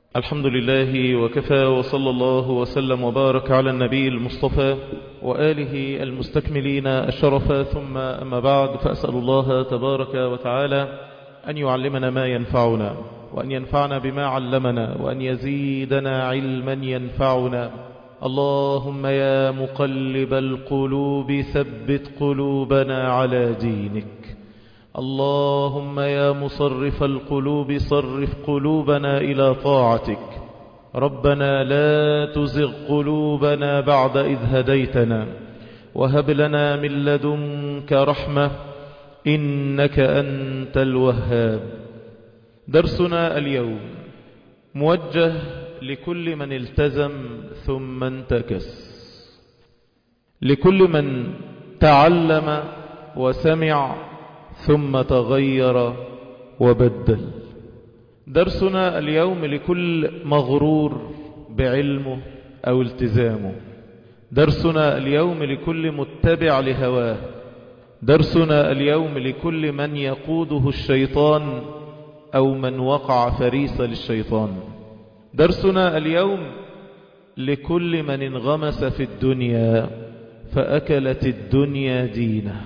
الحمد لله وكفى وصلى الله وسلم وبارك على النبي المصطفى وآله المستكملين الشرف ثم أما بعد فأسأل الله تبارك وتعالى أن يعلمنا ما ينفعنا وأن ينفعنا بما علمنا وأن يزيدنا علما ينفعنا اللهم يا مقلب القلوب ثبت قلوبنا على دينك اللهم يا مصرف القلوب صرف قلوبنا إلى طاعتك ربنا لا تزغ قلوبنا بعد إذ هديتنا وهب لنا من لدنك رحمة إنك أنت الوهاب درسنا اليوم موجه لكل من التزم ثم انتكس لكل من تعلم وسمع ثم تغير وبدل درسنا اليوم لكل مغرور بعلمه أو التزامه درسنا اليوم لكل متبع لهواه درسنا اليوم لكل من يقوده الشيطان أو من وقع فريسة للشيطان درسنا اليوم لكل من انغمس في الدنيا فأكلت الدنيا دينه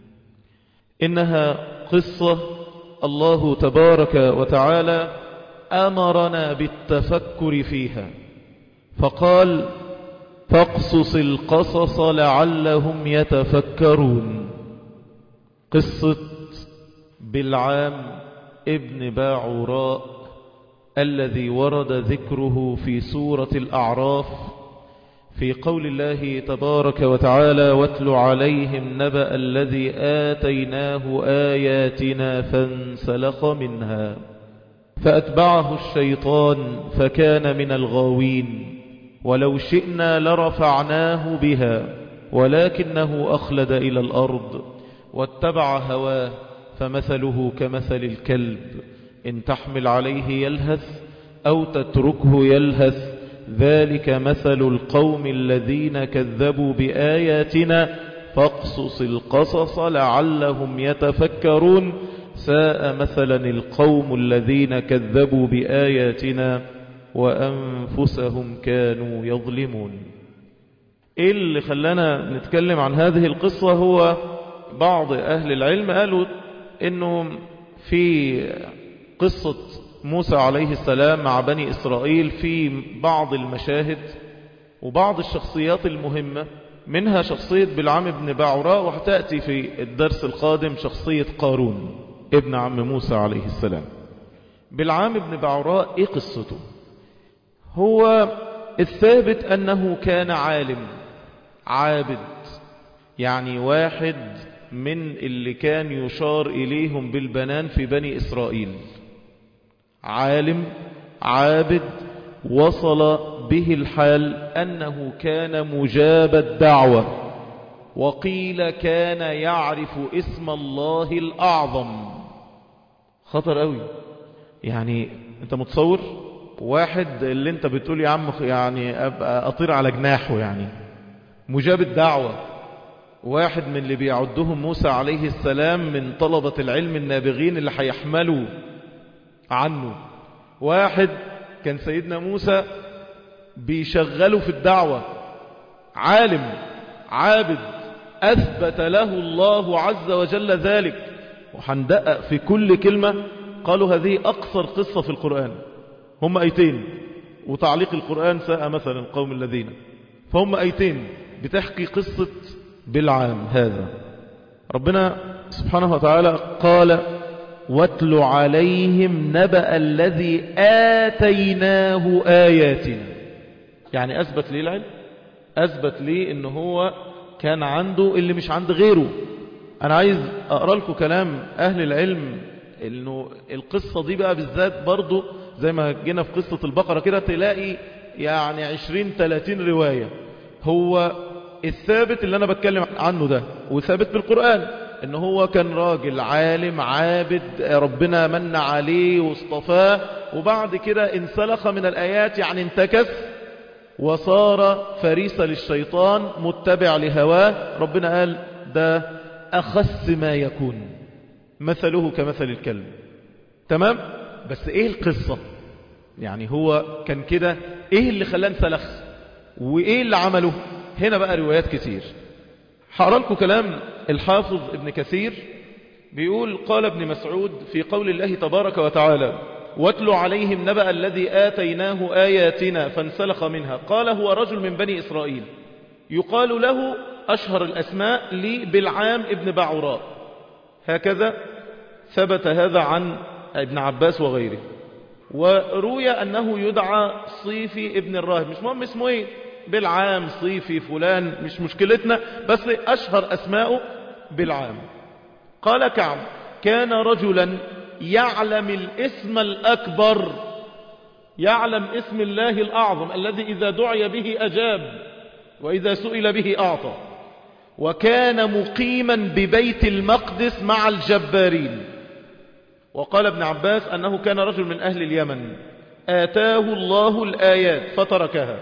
إنها قصة الله تبارك وتعالى أمرنا بالتفكر فيها فقال فاقصص القصص لعلهم يتفكرون قصة بالعام ابن باعوراء الذي ورد ذكره في سورة الأعراف في قول الله تبارك وتعالى واتل عليهم نبأ الذي آتيناه آياتنا فانسلخ منها فأتبعه الشيطان فكان من الغاوين ولو شئنا لرفعناه بها ولكنه أخلد إلى الأرض واتبع هواه فمثله كمثل الكلب إن تحمل عليه يلهث أو تتركه يلهث ذلك مثل القوم الذين كذبوا بآياتنا فاقصص القصص لعلهم يتفكرون ساء مثلا القوم الذين كذبوا بآياتنا وأنفسهم كانوا يظلمون إيه اللي خلانا نتكلم عن هذه القصة هو بعض أهل العلم قالوا إنه في قصة موسى عليه السلام مع بني إسرائيل في بعض المشاهد وبعض الشخصيات المهمة منها شخصية بالعام بن باعوراء وهتأتي في الدرس القادم شخصية قارون ابن عم موسى عليه السلام بالعام بن باعوراء ايه قصته هو الثابت أنه كان عالم عابد يعني واحد من اللي كان يشار إليهم بالبنان في بني إسرائيل عالم عابد وصل به الحال أنه كان مجاب الدعوة وقيل كان يعرف اسم الله الأعظم خطر قوي يعني انت متصور واحد اللي انت بتقول يا عم يعني ابقى اطير على جناحه يعني مجاب الدعوة واحد من اللي بيعدهم موسى عليه السلام من طلبة العلم النابغين اللي هيحملوا عنه واحد كان سيدنا موسى بيشغله في الدعوة عالم عابد أثبت له الله عز وجل ذلك وحندقق في كل كلمة قالوا هذه أقصر قصة في القرآن هم أيتين وتعليق القرآن ساء مثلا القوم الذين فهم أيتين بتحكي قصة بالعام هذا ربنا سبحانه وتعالى قال واتل عليهم نبأ الذي آتيناه آياتنا يعني أثبت لي العلم أثبت لي إن هو كان عنده اللي مش عند غيره أنا عايز أقرأ لكم كلام أهل العلم إنه القصة دي بقى بالذات برضو زي ما جينا في قصة البقرة كده تلاقي يعني عشرين ثلاثين رواية هو الثابت اللي أنا بتكلم عنه ده وثابت بالقرآن ان هو كان راجل عالم عابد ربنا من عليه واصطفاه وبعد كده انسلخ من الآيات يعني انتكس وصار فريسة للشيطان متبع لهواه ربنا قال ده أخس ما يكون مثله كمثل الكلب تمام بس ايه القصة يعني هو كان كده ايه اللي خلاه انسلخ وايه اللي عمله هنا بقى روايات كتير هقرا لكم كلام الحافظ ابن كثير بيقول قال ابن مسعود في قول الله تبارك وتعالى واتل عليهم نبأ الذي آتيناه آياتنا فانسلخ منها قال هو رجل من بني إسرائيل يقال له أشهر الأسماء لي بالعام ابن بعوراء هكذا ثبت هذا عن ابن عباس وغيره وروي أنه يدعى صيفي ابن الراهب مش مهم اسمه ايه بالعام صيفي فلان مش مشكلتنا بس أشهر أسماءه بالعام قال كعب كان رجلا يعلم الاسم الأكبر يعلم اسم الله الأعظم الذي إذا دعي به أجاب وإذا سئل به أعطى وكان مقيما ببيت المقدس مع الجبارين وقال ابن عباس أنه كان رجل من أهل اليمن آتاه الله الآيات فتركها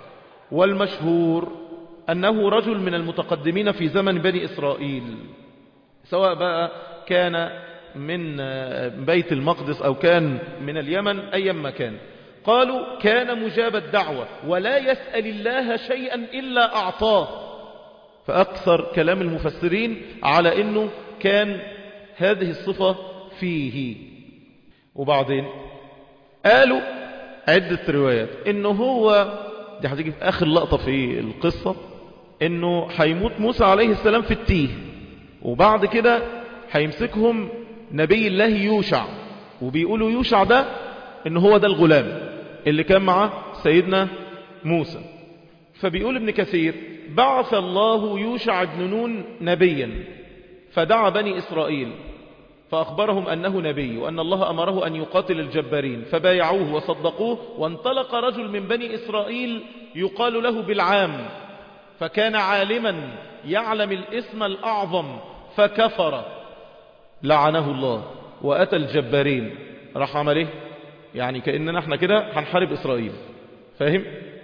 والمشهور أنه رجل من المتقدمين في زمن بني إسرائيل سواء بقى كان من بيت المقدس أو كان من اليمن أيما كان قالوا كان مجاب الدعوة ولا يسأل الله شيئا إلا أعطاه فأكثر كلام المفسرين على أنه كان هذه الصفة فيه وبعدين قالوا عدة روايات انه هو دي هتيجي في اخر لقطة في القصة انه هيموت موسى عليه السلام في التيه وبعد كده هيمسكهم نبي الله يوشع وبيقولوا يوشع ده ان هو ده الغلام اللي كان مع سيدنا موسى فبيقول ابن كثير بعث الله يوشع بن نون نبيا فدعا بني إسرائيل فأخبرهم أنه نبي وأن الله أمره أن يقاتل الجبارين فبايعوه وصدقوه وانطلق رجل من بني إسرائيل يقال له بالعام فكان عالما يعلم الاسم الأعظم فكفر لعنه الله وأتى الجبارين راح عمل ايه يعني كأننا احنا كده هنحارب إسرائيل فاهم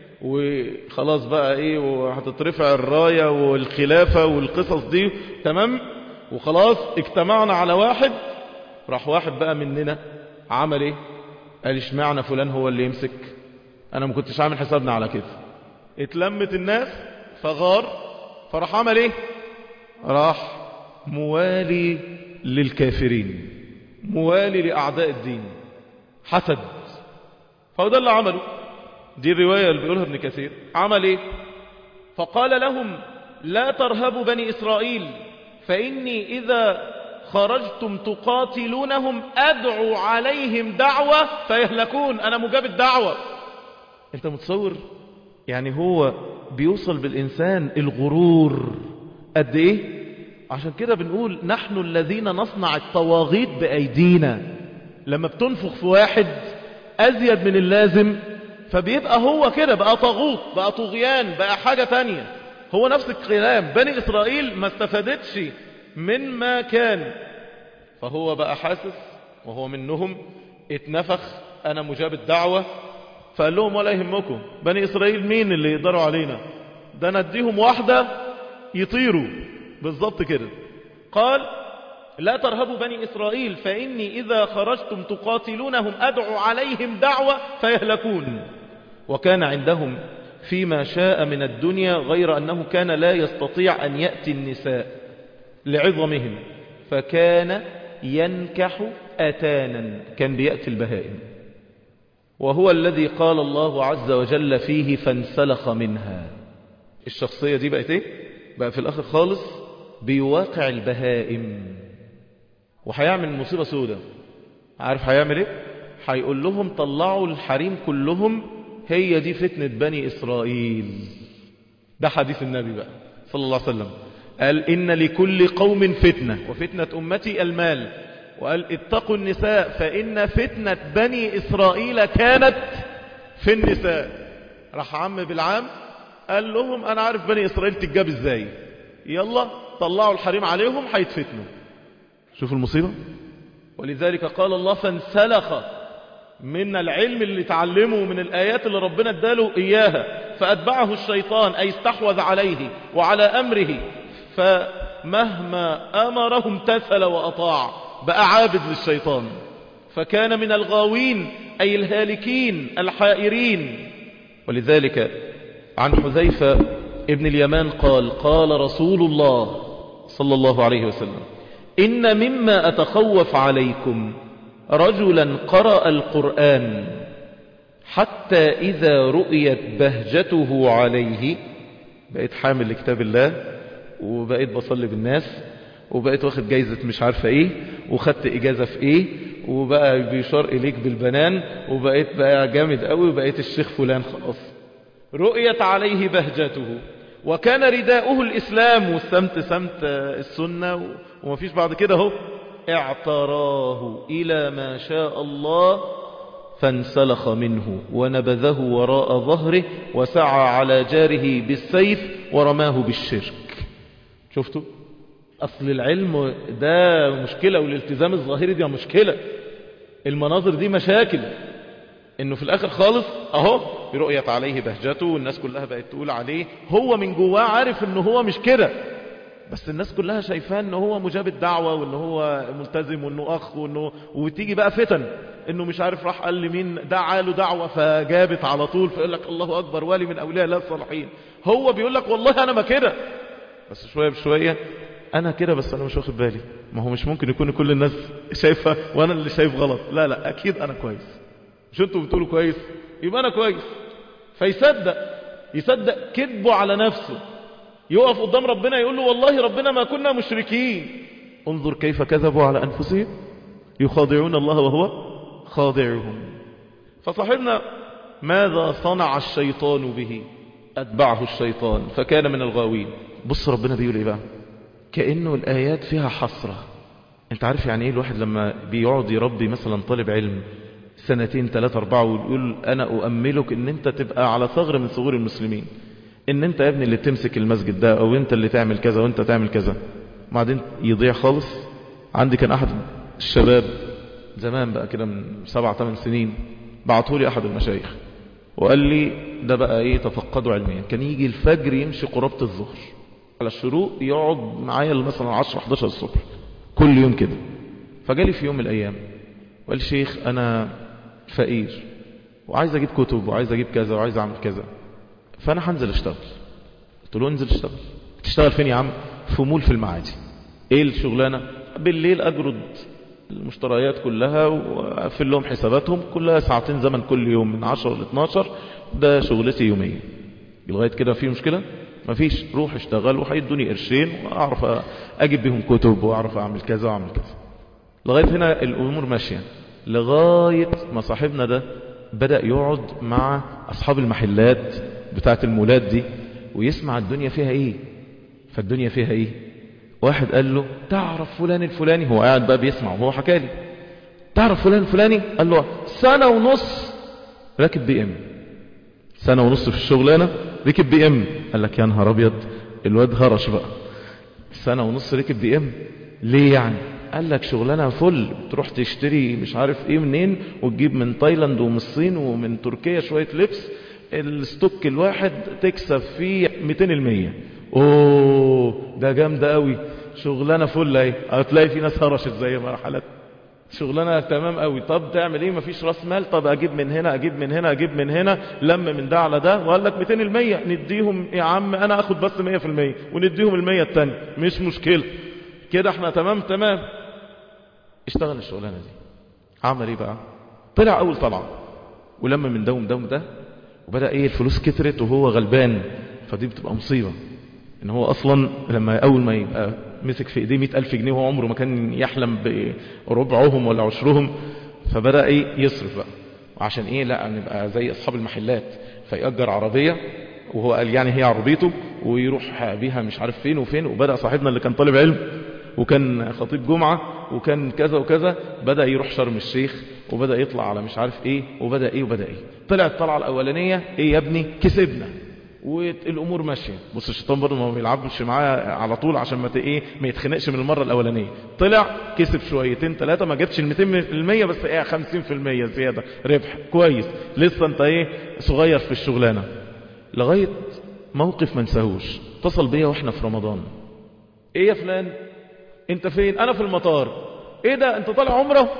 وخلاص بقى ايه وهتترفع الراية والخلافة والقصص دي تمام وخلاص اجتمعنا على واحد راح واحد بقى مننا عمل ايه قال اشمعنى فلان هو اللي يمسك انا ما كنتش عامل حسابنا على كده اتلمت الناس فغار فراح عمل ايه راح موالي للكافرين موالي لأعداء الدين حسد فهو ده اللي عمله دي الرواية اللي بيقولها ابن كثير عمل ايه فقال لهم لا ترهبوا بني إسرائيل فإني إذا خرجتم تقاتلونهم أدعو عليهم دعوة فيهلكون أنا مجاب الدعوة أنت متصور يعني هو بيوصل بالإنسان الغرور قد إيه عشان كده بنقول نحن الذين نصنع الطواغيت بأيدينا لما بتنفخ في واحد أزيد من اللازم فبيبقى هو كده بقى طاغوت بقى طغيان بقى حاجة تانية هو نفس الكلام بني إسرائيل ما استفادتش من ما كان فهو بقى حاسس وهو منهم اتنفخ أنا مجاب الدعوة فقال لهم ولا يهمكم بني إسرائيل مين اللي يقدروا علينا ده نديهم واحدة يطيروا بالضبط كده قال لا ترهبوا بني إسرائيل فإني إذا خرجتم تقاتلونهم أدعو عليهم دعوة فيهلكون وكان عندهم فيما شاء من الدنيا غير أنه كان لا يستطيع أن يأتي النساء لعظمهم فكان ينكح أتانا كان بيأتي البهائم وهو الذي قال الله عز وجل فيه فانسلخ منها الشخصية دي بقت ايه بقى في الآخر خالص بيواقع البهائم وهيعمل مصيبة سودة عارف هيعمل ايه هيقول لهم طلعوا الحريم كلهم هي دي فتنة بني إسرائيل ده حديث النبي بقى صلى الله عليه وسلم قال إن لكل قوم فتنة وفتنة أمتي المال وقال اتقوا النساء فإن فتنة بني إسرائيل كانت في النساء راح عم بالعام قال لهم أنا عارف بني إسرائيل تتجاب إزاي يلا طلعوا الحريم عليهم هيتفتنوا شوف المصيبة ولذلك قال الله فانسلخ من العلم اللي تعلمه من الآيات اللي ربنا اداله إياها فأتبعه الشيطان أي استحوذ عليه وعلى أمره فمهما أمره امتثل وأطاع بقى عابد للشيطان فكان من الغاوين أي الهالكين الحائرين ولذلك عن حذيفة ابن اليمان قال قال رسول الله صلى الله عليه وسلم إن مما أتخوف عليكم رجلا قرأ القرآن حتى إذا رؤيت بهجته عليه بقيت حامل لكتاب الله وبقيت بصلي بالناس وبقيت واخد جايزة مش عارفة ايه وخدت اجازة في ايه وبقى بيشار اليك بالبنان وبقيت بقى جامد قوي وبقيت الشيخ فلان خلاص رؤيت عليه بهجته وكان رداؤه الإسلام والسمت سمت السنة ومفيش بعد كده هو اعتراه إلى ما شاء الله فانسلخ منه ونبذه وراء ظهره وسعى على جاره بالسيف ورماه بالشرك شفتوا أصل العلم ده مشكلة والالتزام الظاهري دي مشكلة المناظر دي مشاكل انه في الاخر خالص اهو رؤيت عليه بهجته والناس كلها بقت تقول عليه هو من جواه عارف انه هو مش كده بس الناس كلها شايفاه انه هو مجاب الدعوة وانه هو ملتزم وانه اخ وانه وتيجي بقى فتن انه مش عارف راح قال لمين دعا له دعوة فجابت على طول فيقول لك الله اكبر ولي من اولياء الله الصالحين هو بيقول لك والله انا ما كده بس شوية بشوية انا كده بس انا مش واخد بالي ما هو مش ممكن يكون كل الناس شايفة وانا اللي شايف غلط لا لا اكيد انا كويس مش انتوا بتقولوا كويس يبقى انا كويس فيصدق يصدق كذبه على نفسه يقف قدام ربنا يقول له والله ربنا ما كنا مشركين انظر كيف كذبوا على انفسهم يخادعون الله وهو خاضعهم فصاحبنا ماذا صنع الشيطان به اتبعه الشيطان فكان من الغاوين بص ربنا بيقول ايه بقى كأنه الآيات فيها حسرة انت عارف يعني ايه الواحد لما بيقعد يربي مثلا طالب علم سنتين ثلاثة أربعة ويقول أنا أؤملك أن أنت تبقى على ثغر من ثغور المسلمين أن أنت يا ابني اللي تمسك المسجد ده أو أنت اللي تعمل كذا وأنت تعمل كذا بعدين يضيع خالص عندي كان أحد الشباب زمان بقى كده من سبع ثمان سنين بعته لي أحد المشايخ وقال لي ده بقى إيه تفقده علميا كان يجي الفجر يمشي قرابة الظهر على الشروق يقعد معايا مثلا 10 11 الصبح كل يوم كده فجالي في يوم من الأيام وقال شيخ أنا فقير وعايز اجيب كتب وعايز اجيب كذا وعايز اعمل كذا فانا هنزل اشتغل قلت له انزل اشتغل تشتغل فين يا عم في مول في المعادي ايه الشغلانه بالليل اجرد المشتريات كلها واقفل لهم حساباتهم كلها ساعتين زمن كل يوم من 10 ل 12 ده شغلتي يوميه لغايه كده في مشكله مفيش روح اشتغل وهيدوني قرشين واعرف اجيب بيهم كتب واعرف اعمل كذا واعمل كذا لغايه هنا الامور ماشيه لغاية ما صاحبنا ده بدأ يقعد مع أصحاب المحلات بتاعة المولات دي ويسمع الدنيا فيها إيه فالدنيا فيها إيه واحد قال له تعرف فلان الفلاني هو قاعد بقى بيسمع وهو حكى لي تعرف فلان الفلاني قال له سنة ونص راكب بي ام سنة ونص في الشغلانة ركب بي ام قال لك يا نهار ابيض الواد هرش بقى سنة ونص ركب بي ام ليه يعني قال لك شغلانه فل تروح تشتري مش عارف ايه منين وتجيب من تايلاند ومن الصين ومن تركيا شويه لبس الستوك الواحد تكسب فيه 200% اوه ده جامده قوي شغلانه فل اهي هتلاقي في ناس هرشت زي ما حالات شغلانه تمام قوي طب تعمل ايه مفيش راس مال طب اجيب من هنا اجيب من هنا اجيب من هنا لم من ده على ده وقال لك 200% نديهم يا عم انا اخد بس 100% ونديهم ال100 الثانيه مش مشكله كده احنا تمام تمام اشتغل الشغلانه دي عمل ايه بقى طلع اول طلعه ولما من ده ومن ده ومن ده وبدا ايه الفلوس كترت وهو غلبان فدي بتبقى مصيبه ان هو اصلا لما اول ما يبقى مسك في ايديه 100000 جنيه وهو عمره ما كان يحلم بربعهم ولا عشرهم فبدا ايه يصرف بقى وعشان ايه لا نبقى زي اصحاب المحلات فيأجر عربيه وهو قال يعني هي عربيته ويروح بيها مش عارف فين وفين وبدأ صاحبنا اللي كان طالب علم وكان خطيب جمعة وكان كذا وكذا بدأ يروح شرم الشيخ وبدأ يطلع على مش عارف ايه وبدأ ايه وبدأ ايه طلع الطلعة الاولانية ايه يا ابني كسبنا والامور ماشيه بص الشيطان برضه ما بيلعبش معاه على طول عشان ما ايه ما يتخنقش من المره الاولانيه طلع كسب شويتين ثلاثه ما جابش ال 200% بس ايه 50% زياده ربح كويس لسه انت ايه صغير في الشغلانه لغايه موقف ما نساهوش اتصل بيا واحنا في رمضان ايه يا فلان انت فين انا في المطار ايه ده انت طالع عمره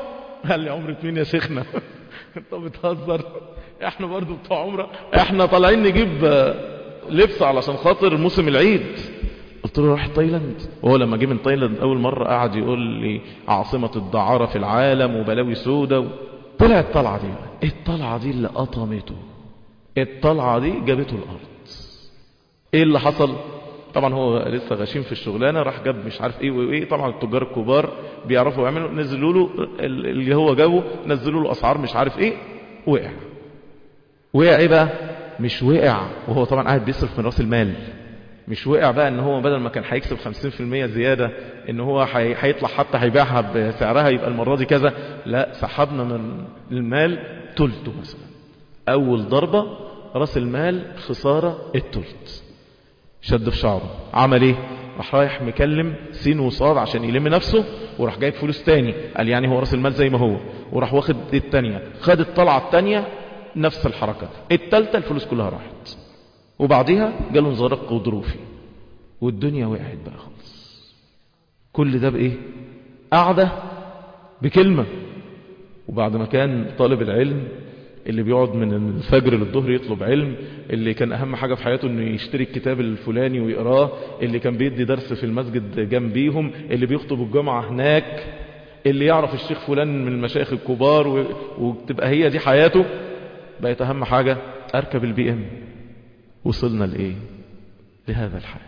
قال لي عمرة مين يا شيخنا انت بتهزر احنا برضو بتوع عمرة احنا طالعين نجيب لبس علشان خاطر موسم العيد قلت له راح تايلاند وهو لما جه من تايلاند اول مرة قعد يقول لي عاصمة الدعارة في العالم وبلاوي سودة طلع الطلعة دي بقى. الطلعة دي اللي قطمته الطلعة دي جابته الارض ايه اللي حصل طبعا هو لسه غشيم في الشغلانه راح جاب مش عارف ايه وايه طبعا التجار الكبار بيعرفوا يعملوا نزلوا له اللي هو جابه نزلوا له اسعار مش عارف ايه وقع وقع ايه بقى مش وقع وهو طبعا قاعد بيصرف من راس المال مش وقع بقى ان هو بدل ما كان هيكسب 50% زياده ان هو هيطلع حتى هيبيعها بسعرها يبقى المره دي كذا لا سحبنا من المال تلته مثلا اول ضربه راس المال خساره التلت شد في شعره عمل ايه راح رايح مكلم سين وصاد عشان يلم نفسه وراح جايب فلوس تاني قال يعني هو راس المال زي ما هو وراح واخد التانية خد الطلعة التانية نفس الحركة التالتة الفلوس كلها راحت وبعديها جاله انزلاق غضروفي والدنيا وقعت بقى خالص كل ده بايه قعدة بكلمة وبعد ما كان طالب العلم اللي بيقعد من الفجر للظهر يطلب علم اللي كان أهم حاجة في حياته انه يشتري الكتاب الفلاني ويقراه اللي كان بيدي درس في المسجد جنبيهم اللي بيخطب الجمعة هناك اللي يعرف الشيخ فلان من المشايخ الكبار و... وتبقى هي دي حياته بقت أهم حاجة أركب البي ام وصلنا لإيه لهذا الحال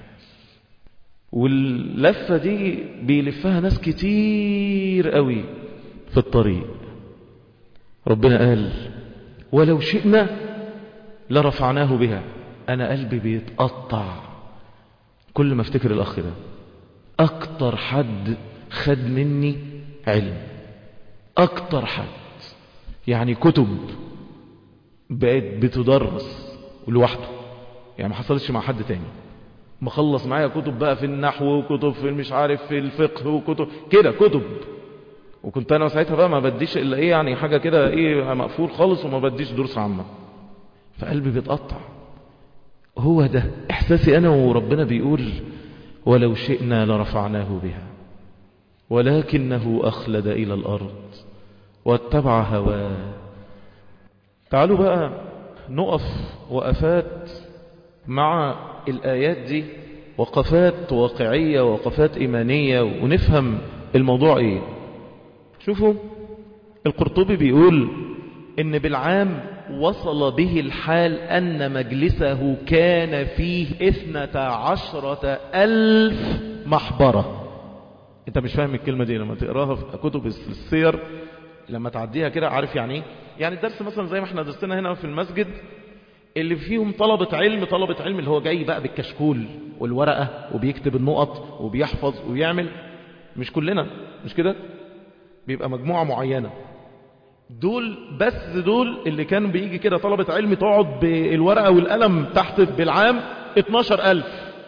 واللفة دي بيلفها ناس كتير قوي في الطريق ربنا قال ولو شئنا لرفعناه بها انا قلبي بيتقطع كل ما افتكر الاخ ده اكتر حد خد مني علم اكتر حد يعني كتب بقت بتدرس لوحده يعني ما حصلتش مع حد تاني مخلص معايا كتب بقى في النحو وكتب في مش عارف في الفقه وكتب كده كتب وكنت انا ساعتها بقى ما بديش الا ايه يعني حاجة كده ايه مقفول خالص وما بديش دروس عامة فقلبي بيتقطع هو ده احساسي انا وربنا بيقول ولو شئنا لرفعناه بها ولكنه اخلد الى الارض واتبع هواه تعالوا بقى نقف وقفات مع الايات دي وقفات واقعية وقفات ايمانية ونفهم الموضوع ايه شوفوا القرطبي بيقول ان بالعام وصل به الحال ان مجلسه كان فيه اثنة عشرة الف محبرة انت مش فاهم الكلمة دي لما تقراها في كتب السير لما تعديها كده عارف يعني ايه يعني الدرس مثلا زي ما احنا درسنا هنا في المسجد اللي فيهم طلبة علم طلبة علم اللي هو جاي بقى بالكشكول والورقة وبيكتب النقط وبيحفظ ويعمل مش كلنا مش كده بيبقى مجموعة معينة دول بس دول اللي كان بيجي كده طلبة علم تقعد بالورقة والقلم تحت بالعام 12 ألف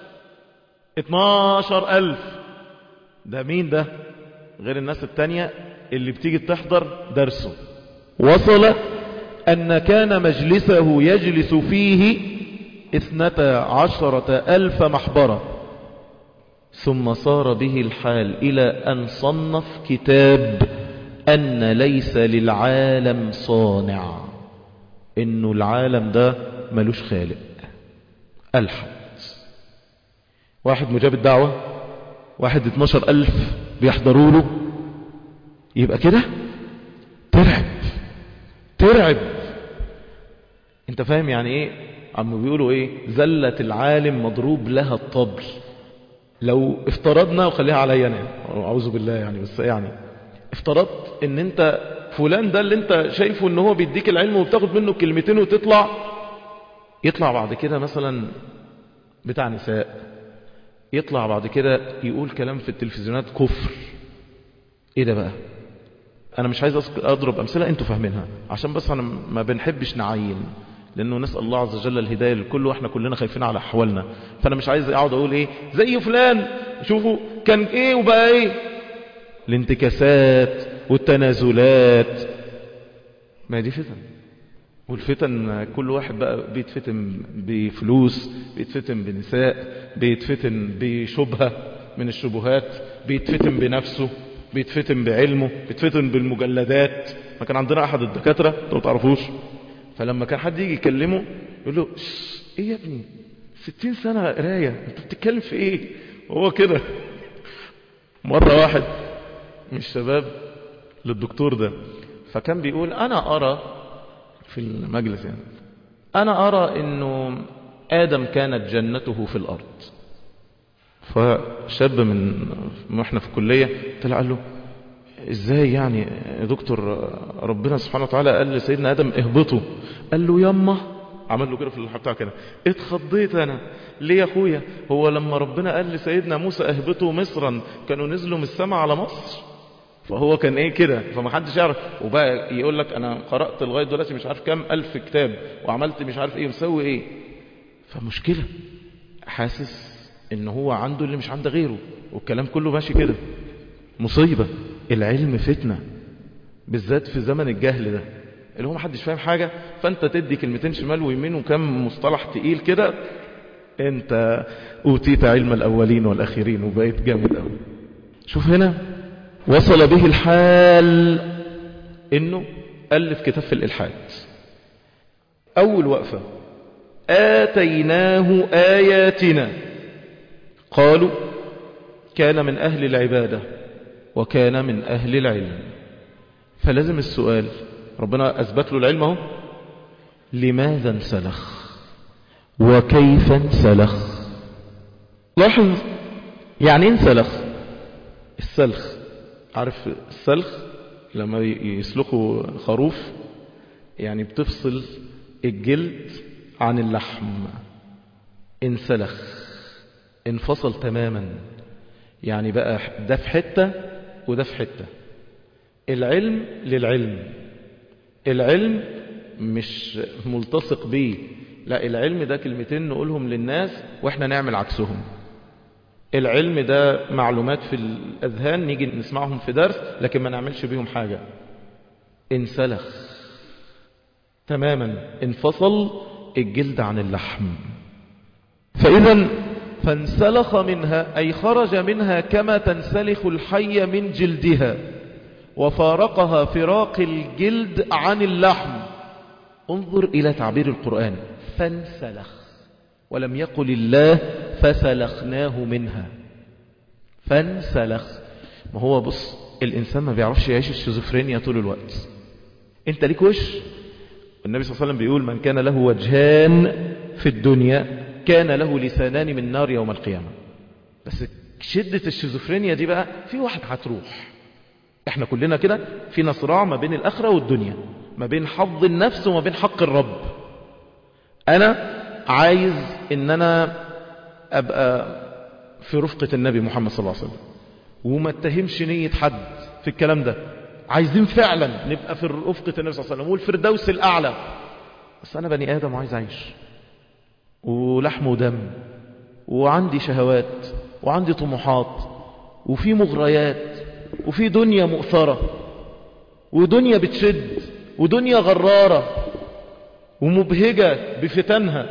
12 ألف ده مين ده غير الناس التانية اللي بتيجي تحضر درسه وصل أن كان مجلسه يجلس فيه اثنتا عشرة ألف محبرة ثم صار به الحال إلى أن صنف كتاب أن ليس للعالم صانع إنه العالم ده ملوش خالق ألحد واحد مجاب الدعوة واحد اتناشر ألف بيحضروا له يبقى كده ترعب ترعب انت فاهم يعني ايه عم بيقولوا ايه زلة العالم مضروب لها الطبل لو افترضنا وخليها عليا انا اعوذ بالله يعني بس يعني افترضت ان انت فلان ده اللي انت شايفه ان هو بيديك العلم وبتاخد منه كلمتين وتطلع يطلع بعد كده مثلا بتاع نساء يطلع بعد كده يقول كلام في التلفزيونات كفر ايه ده بقى انا مش عايز اضرب امثله انتوا فاهمينها عشان بس انا ما بنحبش نعين لانه نسال الله عز وجل الهدايه للكل واحنا كلنا خايفين على احوالنا فانا مش عايز اقعد اقول ايه زي فلان شوفوا كان ايه وبقى ايه الانتكاسات والتنازلات ما دي فتن والفتن كل واحد بقى بيتفتن بفلوس بيتفتن بنساء بيتفتن بشبهة من الشبهات بيتفتن بنفسه بيتفتن بعلمه بيتفتن بالمجلدات ما كان عندنا احد الدكاترة انتوا ما تعرفوش فلما كان حد يجي يكلمه يقول له "شش، ايه يا ابني ستين سنة قراية انت بتتكلم في ايه هو كده مرة واحد من الشباب للدكتور ده فكان بيقول انا ارى في المجلس يعني انا ارى انه ادم كانت جنته في الارض فشاب من ما احنا في الكلية طلع قال له ازاي يعني يا دكتور ربنا سبحانه وتعالى قال لسيدنا ادم اهبطوا قال له يما عمل له كده في اللوحه بتاعه كده اتخضيت انا ليه يا اخويا هو لما ربنا قال لسيدنا موسى اهبطوا مصرا كانوا نزلوا من السماء على مصر فهو كان ايه كده فما حدش يعرف وبقى يقول لك انا قرات لغايه دلوقتي مش عارف كام الف كتاب وعملت مش عارف ايه مسوي ايه فمشكله حاسس ان هو عنده اللي مش عند غيره والكلام كله ماشي كده مصيبه العلم فتنه بالذات في زمن الجهل ده اللي هو محدش فاهم حاجه فانت تدي كلمتين شمال ويمين وكم مصطلح تقيل كده انت اوتيت علم الاولين والاخرين وبقيت جامد قوي شوف هنا وصل به الحال انه الف كتاب في الالحاد اول وقفه اتيناه اياتنا قالوا كان من اهل العباده وكان من اهل العلم فلازم السؤال ربنا اثبت له العلم اهو لماذا انسلخ وكيف انسلخ لاحظ يعني ايه انسلخ السلخ عارف السلخ لما يسلخوا خروف يعني بتفصل الجلد عن اللحم انسلخ انفصل تماما يعني بقى ده في حتة وده في حتة العلم للعلم العلم مش ملتصق بيه لا العلم ده كلمتين نقولهم للناس واحنا نعمل عكسهم العلم ده معلومات في الأذهان نيجي نسمعهم في درس لكن ما نعملش بيهم حاجة انسلخ تماما انفصل الجلد عن اللحم فإذا فانسلخ منها أي خرج منها كما تنسلخ الحية من جلدها وفارقها فراق الجلد عن اللحم انظر إلى تعبير القرآن فانسلخ ولم يقل الله فسلخناه منها فانسلخ ما هو بص الإنسان ما بيعرفش يعيش الشيزوفرينيا طول الوقت انت ليك وش النبي صلى الله عليه وسلم بيقول من كان له وجهان في الدنيا كان له لسانان من نار يوم القيامة بس شدة الشيزوفرينيا دي بقى في واحد هتروح احنا كلنا كده فينا صراع ما بين الآخرة والدنيا ما بين حظ النفس وما بين حق الرب انا عايز ان انا ابقى في رفقة النبي محمد صلى الله عليه وسلم وما اتهمش نية حد في الكلام ده عايزين فعلا نبقى في رفقة النبي صلى الله عليه وسلم والفردوس الأعلى بس أنا بني آدم وعايز أعيش ولحم ودم وعندي شهوات وعندي طموحات وفي مغريات وفي دنيا مؤثرة ودنيا بتشد ودنيا غرارة ومبهجة بفتنها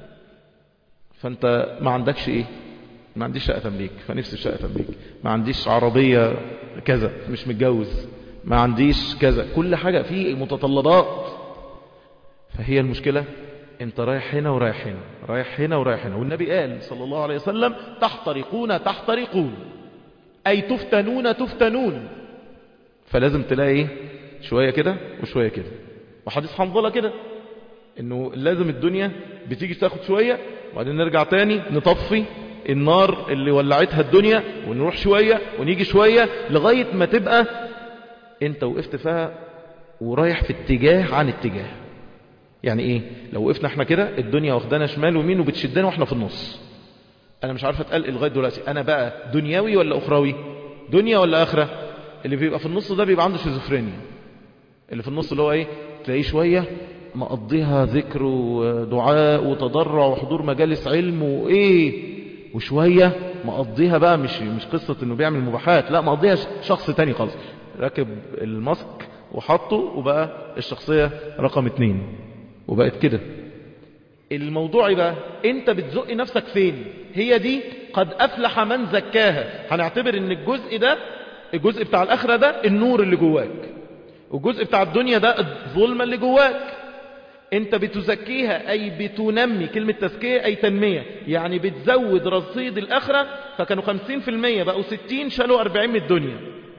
فانت ما عندكش ايه ما عنديش شقة تمليك فنفسي في شقة تمليك ما عنديش عربية كذا مش متجوز ما عنديش كذا كل حاجة في متطلبات فهي المشكلة انت رايح هنا ورايح هنا رايح هنا ورايح هنا والنبي قال صلى الله عليه وسلم تحترقون تحترقون اي تفتنون تفتنون فلازم تلاقي ايه شوية كده وشوية كده وحديث حنظلة كده انه لازم الدنيا بتيجي تاخد شوية وبعدين نرجع تاني نطفي النار اللي ولعتها الدنيا ونروح شوية ونيجي شوية لغاية ما تبقى انت وقفت فيها ورايح في اتجاه عن اتجاه يعني ايه لو وقفنا احنا كده الدنيا واخدانا شمال ويمين وبتشدنا واحنا في النص انا مش عارف اتقل لغايه دلوقتي انا بقى دنيوي ولا اخروي دنيا ولا اخره اللي بيبقى في النص ده بيبقى عنده شيزوفرينيا اللي في النص اللي هو ايه تلاقيه شويه مقضيها ذكر ودعاء وتضرع وحضور مجالس علم وايه وشويه مقضيها بقى مش مش قصه انه بيعمل مباحات لا مقضيها شخص تاني خالص راكب الماسك وحطه وبقى الشخصيه رقم اتنين وبقت كده الموضوع يبقى انت بتزق نفسك فين هي دي قد افلح من زكاها هنعتبر ان الجزء ده الجزء بتاع الآخرة ده النور اللي جواك والجزء بتاع الدنيا ده الظلمة اللي جواك انت بتزكيها اي بتنمي كلمة تزكية اي تنمية يعني بتزود رصيد الاخرة فكانوا خمسين في المية بقوا ستين شالوا اربعين من الدنيا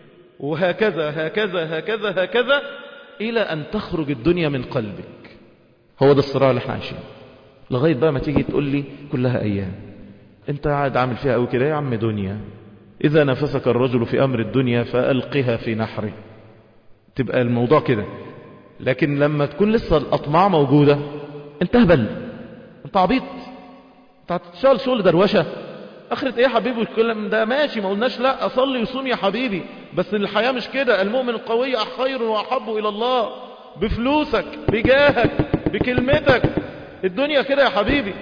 وهكذا هكذا هكذا هكذا الى ان تخرج الدنيا من قلبك هو ده الصراع اللي احنا عايشينه لغاية بقى ما تيجي تقول لي كلها ايام انت قاعد عامل فيها قوي كده يا عم دنيا اذا نفسك الرجل في امر الدنيا فالقها في نحره تبقى الموضوع كده لكن لما تكون لسه الأطماع موجودة انت هبل انت عبيط انت هتشتغل شغل دروشة اخرة ايه يا حبيبي الكلام ده ماشي ما قلناش لا اصلي وصوم يا حبيبي بس الحياة مش كده المؤمن القوي خير واحب الى الله بفلوسك بجاهك بكلمتك الدنيا كده يا حبيبي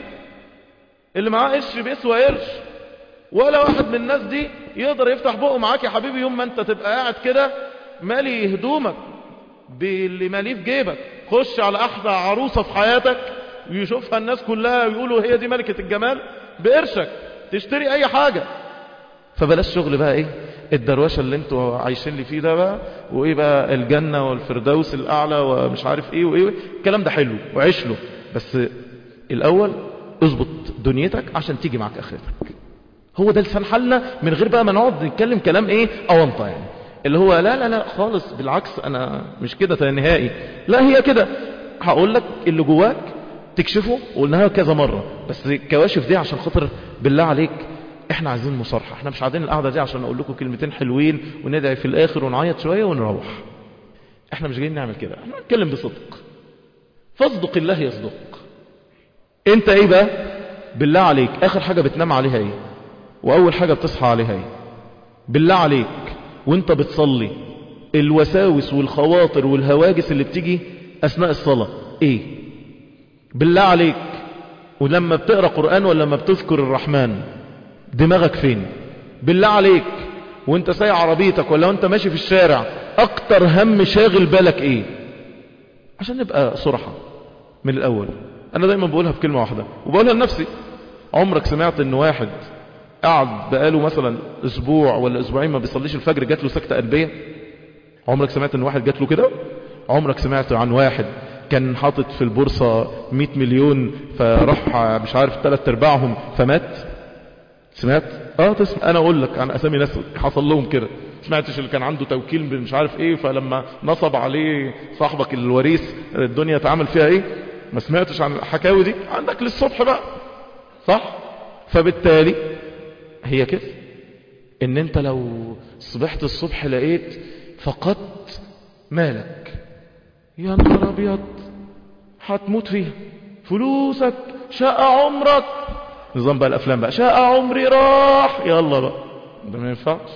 اللي معاه قرش بيسوى قرش ولا واحد من الناس دي يقدر يفتح بقه معاك يا حبيبي يوم ما انت تبقى قاعد كده مالي هدومك باللي ماليه في جيبك خش على احلى عروسة في حياتك ويشوفها الناس كلها ويقولوا هي دي ملكة الجمال بقرشك تشتري اي حاجة فبلاش شغل بقى ايه الدروشة اللي انتوا عايشين لي فيه ده بقى وايه بقى الجنة والفردوس الاعلى ومش عارف ايه وايه الكلام ده حلو وعيش له بس الاول اظبط دنيتك عشان تيجي معك اخرتك هو ده لسان حالنا من غير بقى ما نقعد نتكلم كلام ايه اونطه يعني اللي هو لا لا لا خالص بالعكس انا مش كده نهائي لا هي كده هقول لك اللي جواك تكشفه وقلناها كذا مرة بس الكواشف دي عشان خاطر بالله عليك احنا عايزين مصارحة احنا مش عايزين القعدة دي عشان اقول لكم كلمتين حلوين وندعي في الاخر ونعيط شوية ونروح احنا مش جايين نعمل كده احنا نتكلم بصدق فاصدق الله يصدق انت ايه بقى بالله عليك اخر حاجة بتنام عليها ايه واول حاجة بتصحى عليها ايه بالله عليك وانت بتصلي الوساوس والخواطر والهواجس اللي بتيجي اثناء الصلاة ايه بالله عليك ولما بتقرأ قرآن ولا لما بتذكر الرحمن دماغك فين بالله عليك وانت سايق عربيتك ولا وانت ماشي في الشارع اكتر هم شاغل بالك ايه عشان نبقى صرحة من الاول انا دايما بقولها بكلمة واحدة وبقولها لنفسي عمرك سمعت ان واحد قعد بقاله مثلا اسبوع ولا اسبوعين ما بيصليش الفجر جات له سكتة قلبية عمرك سمعت ان واحد جات له كده عمرك سمعت عن واحد كان حاطط في البورصة 100 مليون فراح مش عارف ثلاث ارباعهم فمات سمعت اه تسمع انا اقول لك عن اسامي ناس حصل لهم كده سمعتش اللي كان عنده توكيل مش عارف ايه فلما نصب عليه صاحبك الوريث الدنيا اتعامل فيها ايه ما سمعتش عن الحكاوي دي عندك للصبح بقى صح فبالتالي هي كده ان انت لو صبحت الصبح لقيت فقدت مالك يا نهار ابيض هتموت فيها فلوسك شقة عمرك نظام بقى الافلام بقى شقة عمري راح يلا بقى ده ما ينفعش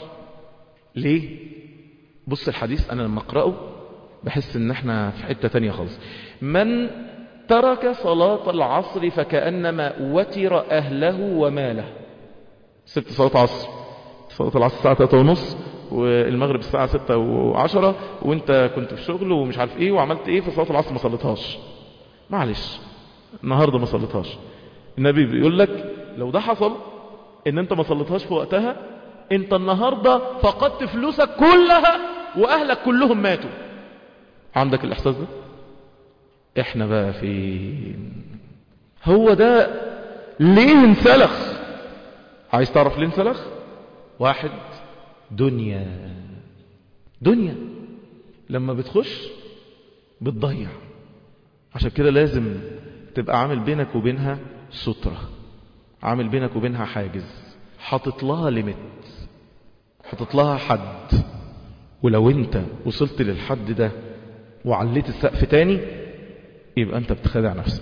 ليه بص الحديث انا لما اقراه بحس ان احنا في حتة تانية خالص من ترك صلاة العصر فكأنما وتر أهله وماله ست صلاة عصر صلاة العصر الساعة 3 ونص والمغرب الساعة 6 وعشرة وانت كنت في شغل ومش عارف ايه وعملت ايه في صلاة العصر ما صليتهاش معلش النهاردة ما صليتهاش النبي بيقول لك لو ده حصل ان انت ما صليتهاش في وقتها انت النهاردة فقدت فلوسك كلها واهلك كلهم ماتوا عندك الاحساس ده احنا بقى فين هو ده ليه انسلخ عايز تعرف ليه انسلخ واحد دنيا دنيا لما بتخش بتضيع عشان كده لازم تبقى عامل بينك وبينها سترة عامل بينك وبينها حاجز حاطط لها ليميت حاطط لها حد ولو انت وصلت للحد ده وعليت السقف تاني يبقى انت بتخدع نفسك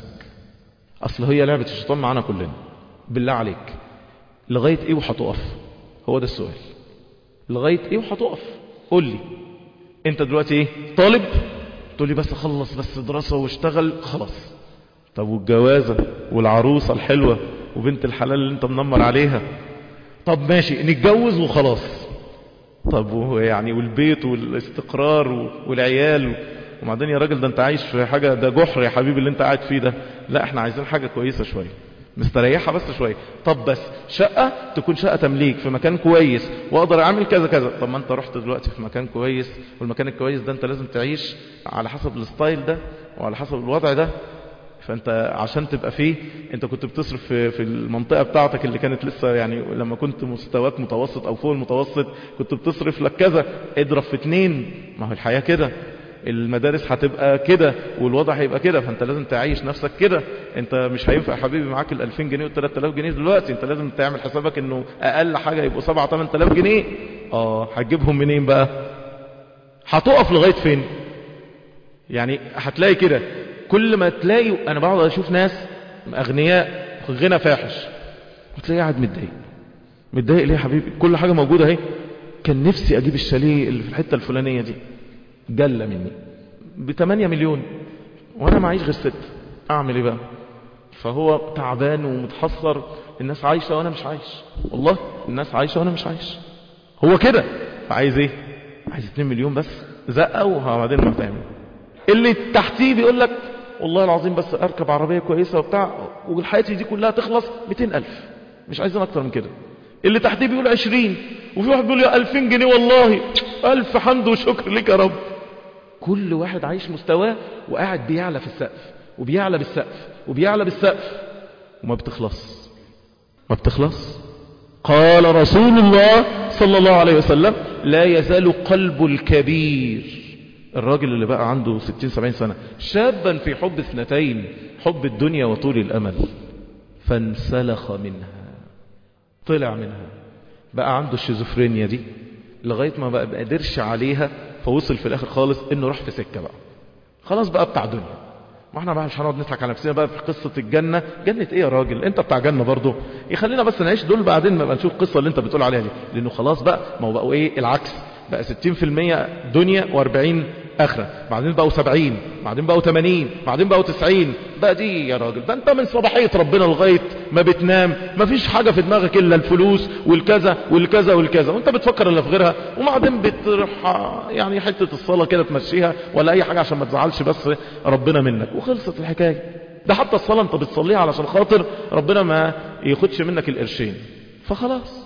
اصل هي لعبة الشيطان معانا كلنا بالله عليك لغاية ايه وهتقف هو ده السؤال لغاية ايه وهتقف قول لي انت دلوقتي ايه طالب تقول لي بس اخلص بس دراسة واشتغل خلاص طب والجوازة والعروسة الحلوة وبنت الحلال اللي انت منمر عليها طب ماشي نتجوز وخلاص طب يعني والبيت والاستقرار والعيال وبعدين يا راجل ده انت عايش في حاجة ده جحر يا حبيبي اللي انت قاعد فيه ده لا احنا عايزين حاجة كويسة شوية مستريحة بس شوية طب بس شقة تكون شقة تمليك في مكان كويس واقدر اعمل كذا كذا طب ما انت رحت دلوقتي في مكان كويس والمكان الكويس ده انت لازم تعيش على حسب الستايل ده وعلى حسب الوضع ده فانت عشان تبقى فيه انت كنت بتصرف في, في المنطقة بتاعتك اللي كانت لسه يعني لما كنت مستواك متوسط او فوق المتوسط كنت بتصرف لك كذا اضرب في اتنين ما هو الحياة كده المدارس هتبقى كده والوضع هيبقى كده فانت لازم تعيش نفسك كده انت مش هينفع يا حبيبي معاك ال 2000 جنيه وال 3000 جنيه دلوقتي انت لازم تعمل حسابك انه اقل حاجة يبقوا 7 8000 جنيه اه هتجيبهم منين بقى هتقف لغاية فين يعني هتلاقي كده كل ما تلاقي انا بقعد اشوف ناس اغنياء غنى فاحش وتلاقيه قاعد متضايق متضايق ليه يا حبيبي كل حاجة موجودة اهي كان نفسي اجيب الشاليه اللي في الحتة الفلانية دي جلة مني ب 8 مليون وانا معيش غير ست اعمل ايه بقى فهو تعبان ومتحسر الناس عايشة وانا مش عايش والله الناس عايشة وانا مش عايش هو كده فعايز ايه عايز 2 مليون بس زقه وبعدين ما تعمل اللي تحتيه بيقول لك والله العظيم بس اركب عربية كويسة وبتاع وحياتي دي كلها تخلص 200 الف مش عايزين اكتر من كده اللي تحتيه بيقول 20 وفي واحد بيقول يا 2000 جنيه والله الف حمد وشكر لك يا رب كل واحد عايش مستواه وقاعد بيعلى في السقف وبيعلى بالسقف وبيعلى بالسقف وما بتخلص ما بتخلص قال رسول الله صلى الله عليه وسلم لا يزال قلب الكبير الراجل اللي بقى عنده 60 70 سنة شابا في حب اثنتين حب الدنيا وطول الأمل فانسلخ منها طلع منها بقى عنده الشيزوفرينيا دي لغاية ما بقى قدرش عليها فوصل في الاخر خالص انه راح في سكة بقى خلاص بقى بتاع دنيا ما احنا بقى مش هنقعد نضحك على نفسنا بقى في قصة الجنة جنة ايه يا راجل انت بتاع جنة برضه يخلينا بس نعيش دول بعدين ما نشوف القصة اللي انت بتقول عليها دي لانه خلاص بقى ما هو بقوا ايه العكس بقى 60% دنيا و40 اخرة بعدين بقوا 70 بعدين بقوا 80 بعدين بقوا 90 بقى دي يا راجل ده انت من صباحية ربنا لغاية ما بتنام ما فيش حاجة في دماغك الا الفلوس والكذا والكذا والكذا وانت بتفكر الا في غيرها وبعدين بتروح يعني حتة الصلاة كده تمشيها ولا اي حاجة عشان ما تزعلش بس ربنا منك وخلصت الحكاية ده حتى الصلاة انت بتصليها علشان خاطر ربنا ما ياخدش منك القرشين فخلاص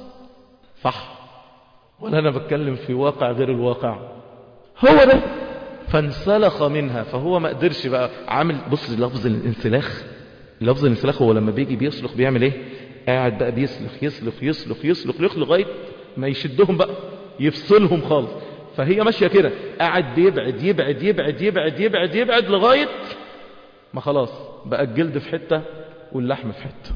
صح ولا انا بتكلم في واقع غير الواقع هو ده فانسلخ منها فهو ما قدرش بقى عامل بص لفظ الانسلاخ لفظ الانسلاخ هو لما بيجي بيسلخ بيعمل ايه قاعد بقى بيسلخ يسلخ يسلخ يسلخ يسلخ لغايه ما يشدهم بقى يفصلهم خالص فهي ماشيه كده قاعد بيبعد يبعد يبعد يبعد يبعد يبعد لغايه ما خلاص بقى الجلد في حته واللحم في حته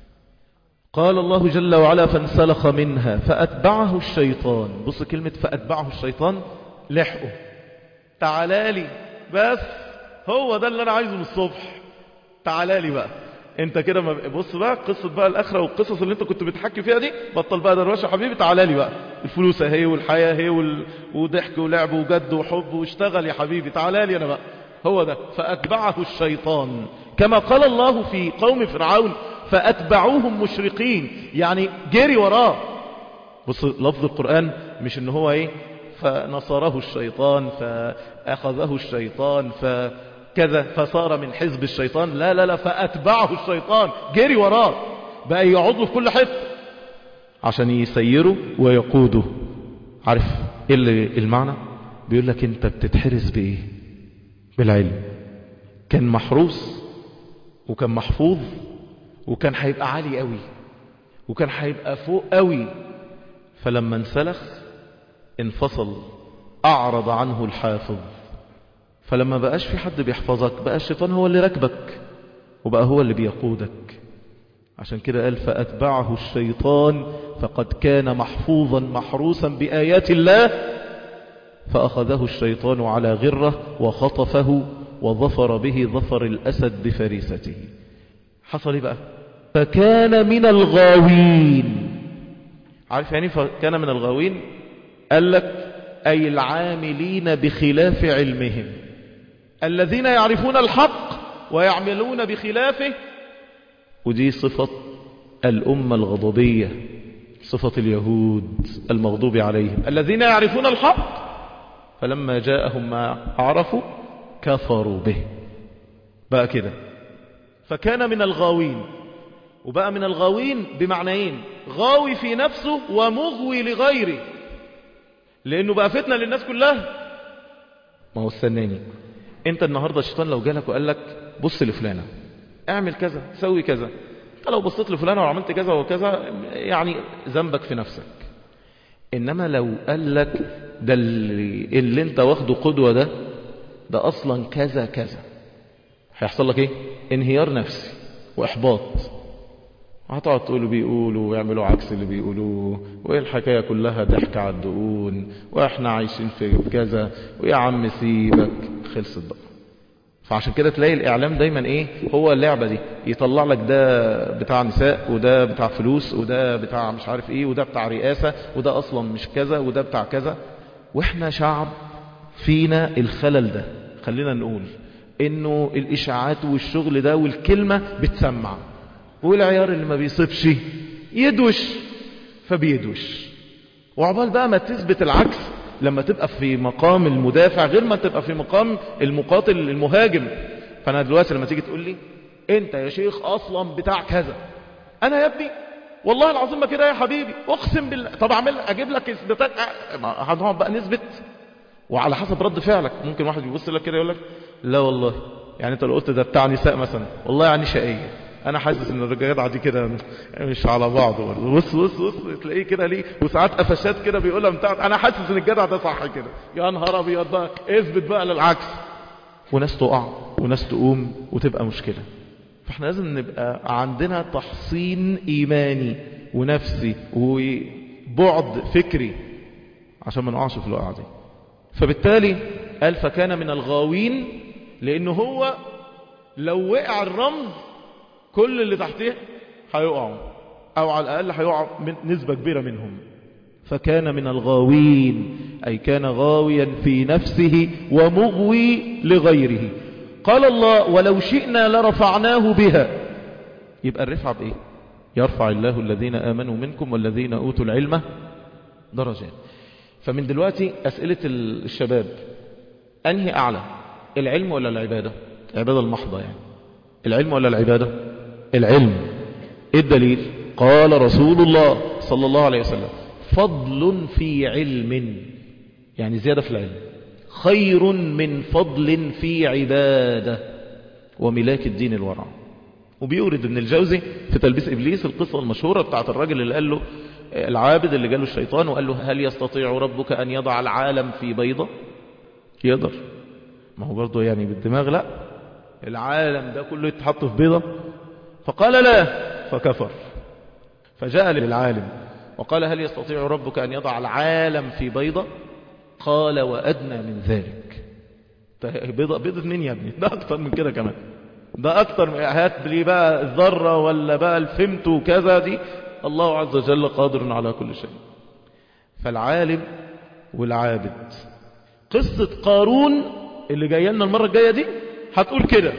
قال الله جل وعلا فانسلخ منها فأتبعه الشيطان بص كلمة فأتبعه الشيطان لحقه تعالالي بس هو ده اللي أنا عايزه من الصبح تعالالي بقى انت كده ما بص بقى قصة بقى الآخرة والقصص اللي انت كنت بتحكي فيها دي بطل بقى دروشه حبيبي تعالالي بقى الفلوس اهي والحياة اهي وال... وضحك ولعب وجد وحب واشتغل يا حبيبي تعالالي انا بقى هو ده فأتبعه الشيطان كما قال الله في قوم فرعون فأتبعوهم مشرقين يعني جري وراه بص لفظ القرآن مش ان هو ايه فنصره الشيطان فأخذه الشيطان فكذا فصار من حزب الشيطان لا لا لا فأتبعه الشيطان جري وراه بقى يعضه في كل حته عشان يسيره ويقوده عارف ايه اللي المعنى بيقول لك انت بتتحرس بايه بالعلم كان محروس وكان محفوظ وكان هيبقى عالي قوي وكان هيبقى فوق قوي فلما انسلخ انفصل اعرض عنه الحافظ فلما بقاش في حد بيحفظك بقى الشيطان هو اللي راكبك وبقى هو اللي بيقودك عشان كده قال فأتبعه الشيطان فقد كان محفوظا محروسا بآيات الله فأخذه الشيطان على غره وخطفه وظفر به ظفر الأسد بفريسته حصل بقى فكان من الغاوين عارف يعني فكان من الغاوين قال لك أي العاملين بخلاف علمهم الذين يعرفون الحق ويعملون بخلافه ودي صفة الأمة الغضبية صفة اليهود المغضوب عليهم الذين يعرفون الحق فلما جاءهم ما عرفوا كفروا به بقى كده فكان من الغاوين وبقى من الغاوين بمعنيين غاوي في نفسه ومغوي لغيره لأنه بقى فتنة للناس كلها ما هو استناني انت النهاردة الشيطان لو جالك وقال لك بص لفلانة اعمل كذا سوي كذا انت لو بصيت لفلانة وعملت كذا وكذا يعني ذنبك في نفسك انما لو قال لك ده اللي, اللي انت واخده قدوة ده ده اصلا كذا كذا هيحصل لك ايه انهيار نفسي واحباط هتقعد تقولوا بيقولوا ويعملوا عكس اللي بيقولوه وايه الحكاية كلها ضحك على الدقون واحنا عايشين في كذا ويا عم سيبك خلصت بقى فعشان كده تلاقي الاعلام دايما ايه هو اللعبة دي يطلع لك ده بتاع نساء وده بتاع فلوس وده بتاع مش عارف ايه وده بتاع رئاسة وده اصلا مش كذا وده بتاع كذا واحنا شعب فينا الخلل ده خلينا نقول انه الاشاعات والشغل ده والكلمة بتسمع والعيار اللي ما بيصيبش يدوش فبيدوش وعقبال بقى ما تثبت العكس لما تبقى في مقام المدافع غير ما تبقى في مقام المقاتل المهاجم فانا دلوقتي لما تيجي تقول لي انت يا شيخ اصلا بتاع كذا انا يا ابني والله العظيم ما كده يا حبيبي اقسم بالله طب اعمل اجيب لك اثباتات هنقعد بقى نثبت وعلى حسب رد فعلك ممكن واحد يبص لك كده يقول لك لا والله يعني انت لو قلت ده بتاع نساء مثلا والله يعني شقيه انا حاسس ان الرجاله دي كده مش على بعض بص بص بص تلاقيه كده ليه وساعات قفشات كده بيقولها بتاع انا حاسس ان الجدع ده صح كده يا نهار ابيض بقى اثبت بقى للعكس وناس تقع وناس تقوم وتبقى مشكله فاحنا لازم نبقى عندنا تحصين ايماني ونفسي وبعد فكري عشان ما نقعش في الوقعه دي فبالتالي قال فكان من الغاوين لانه هو لو وقع الرمز كل اللي تحتيه هيقعوا او على الاقل هيقع من نسبة كبيرة منهم فكان من الغاوين اي كان غاويا في نفسه ومغوي لغيره قال الله ولو شئنا لرفعناه بها يبقى الرفعة بايه يرفع الله الذين امنوا منكم والذين اوتوا العلم درجات فمن دلوقتي اسئلة الشباب انهي اعلى العلم ولا العبادة العبادة المحضة يعني العلم ولا العبادة العلم ايه الدليل قال رسول الله صلى الله عليه وسلم فضل في علم يعني زيادة في العلم خير من فضل في عبادة وملاك الدين الورع وبيورد ابن الجوزي في تلبيس إبليس القصة المشهورة بتاعت الراجل اللي قال له العابد اللي قال له الشيطان وقال له هل يستطيع ربك أن يضع العالم في بيضة يقدر ما هو برضه يعني بالدماغ لا العالم ده كله يتحط في بيضة فقال لا فكفر فجاء للعالم وقال هل يستطيع ربك أن يضع العالم في بيضة قال وأدنى من ذلك بيضة, بيضة مين يا ابني ده أكتر من كده كمان ده أكتر من هات لي بقى الذرة ولا بقى الفمت وكذا دي الله عز وجل قادر على كل شيء فالعالم والعابد قصة قارون اللي جايه لنا المرة الجاية دي هتقول كده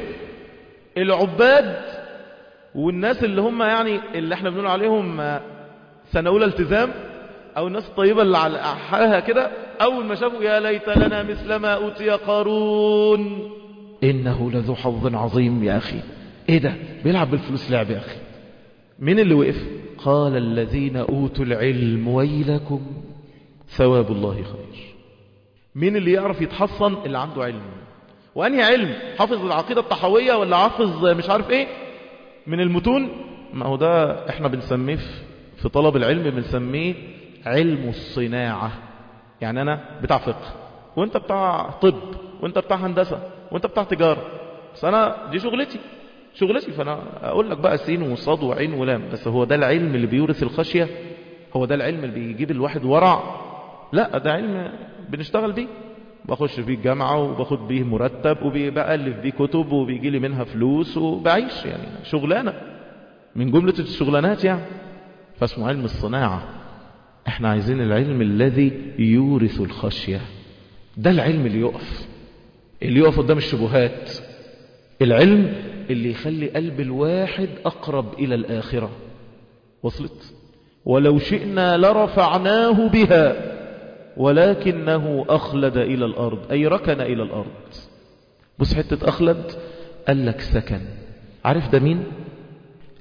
العباد والناس اللي هم يعني اللي احنا بنقول عليهم سنة أولى التزام أو الناس الطيبة اللي على حالها كده أول ما شافوا يا ليت لنا مثل ما أوتي قارون إنه لذو حظ عظيم يا أخي إيه ده بيلعب بالفلوس لعب يا أخي مين اللي وقف قال الذين أوتوا العلم ويلكم ثواب الله خير مين اللي يعرف يتحصن اللي عنده علم وأنهي علم حافظ العقيدة الطحوية ولا حافظ مش عارف ايه من المتون ما هو ده احنا بنسميه في طلب العلم بنسميه علم الصناعة يعني انا بتاع فقه وانت بتاع طب وانت بتاع هندسة وانت بتاع تجارة بس انا دي شغلتي شغلتي فانا اقول لك بقى سين وصاد وعين ولام بس هو ده العلم اللي بيورث الخشية هو ده العلم اللي بيجيب الواحد ورع لا ده علم بنشتغل بيه بخش فيه الجامعة وباخد بيه مرتب وبألف بيه كتب وبيجي لي منها فلوس وبعيش يعني شغلانة من جملة الشغلانات يعني فاسمه علم الصناعة احنا عايزين العلم الذي يورث الخشية ده العلم اللي يقف اللي يقف قدام الشبهات العلم اللي يخلي قلب الواحد أقرب إلى الآخرة وصلت ولو شئنا لرفعناه بها ولكنه أخلد إلى الأرض أي ركن إلى الأرض بص حتة أخلد قال لك سكن عارف ده مين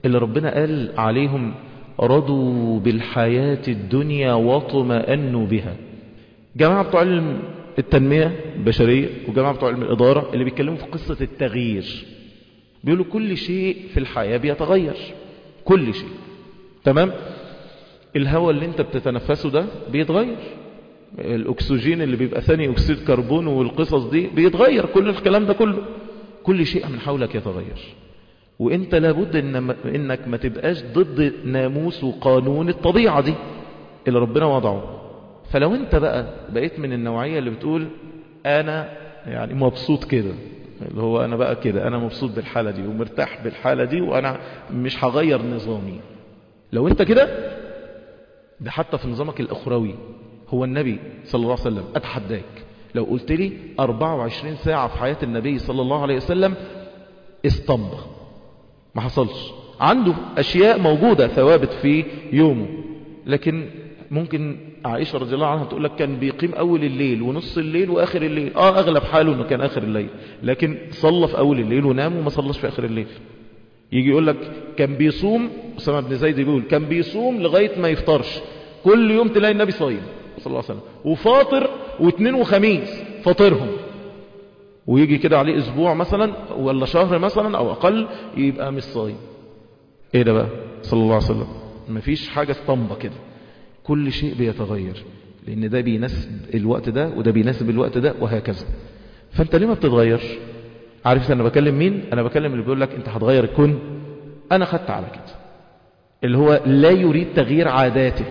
اللي ربنا قال عليهم رضوا بالحياة الدنيا واطمأنوا بها جماعة بتوع علم التنمية البشرية وجماعة بتوع علم الإدارة اللي بيتكلموا في قصة التغيير بيقولوا كل شيء في الحياة بيتغير كل شيء تمام الهواء اللي انت بتتنفسه ده بيتغير الاكسجين اللي بيبقى ثاني اكسيد كربون والقصص دي بيتغير كل الكلام ده كله كل شيء من حولك يتغير وانت لابد إن انك ما تبقاش ضد ناموس وقانون الطبيعة دي اللي ربنا وضعه فلو انت بقى بقيت من النوعية اللي بتقول انا يعني مبسوط كده اللي هو انا بقى كده انا مبسوط بالحالة دي ومرتاح بالحالة دي وانا مش هغير نظامي لو انت كده ده حتى في نظامك الاخروي هو النبي صلى الله عليه وسلم اتحداك لو قلت لي 24 ساعة في حياة النبي صلى الله عليه وسلم اسطمبة ما حصلش عنده اشياء موجودة ثوابت في يومه لكن ممكن عائشة رضي الله عنها تقول لك كان بيقيم أول الليل ونص الليل وآخر الليل آه أغلب حاله أنه كان آخر الليل لكن صلى في أول الليل ونام وما صلىش في آخر الليل يجي يقول لك كان بيصوم أسامة بن زيد بيقول كان بيصوم لغاية ما يفطرش كل يوم تلاقي النبي صايم صلى الله عليه وسلم وفاطر واثنين وخميس فاطرهم ويجي كده عليه اسبوع مثلا ولا شهر مثلا او اقل يبقى مش صايم ايه ده بقى صلى الله عليه وسلم مفيش حاجة اسطمبة كده كل شيء بيتغير لان ده بيناسب الوقت ده وده بيناسب الوقت ده وهكذا فانت ليه ما بتتغيرش عارف انا بكلم مين انا بكلم اللي بيقول لك انت هتغير الكون انا خدت على كده اللي هو لا يريد تغيير عاداته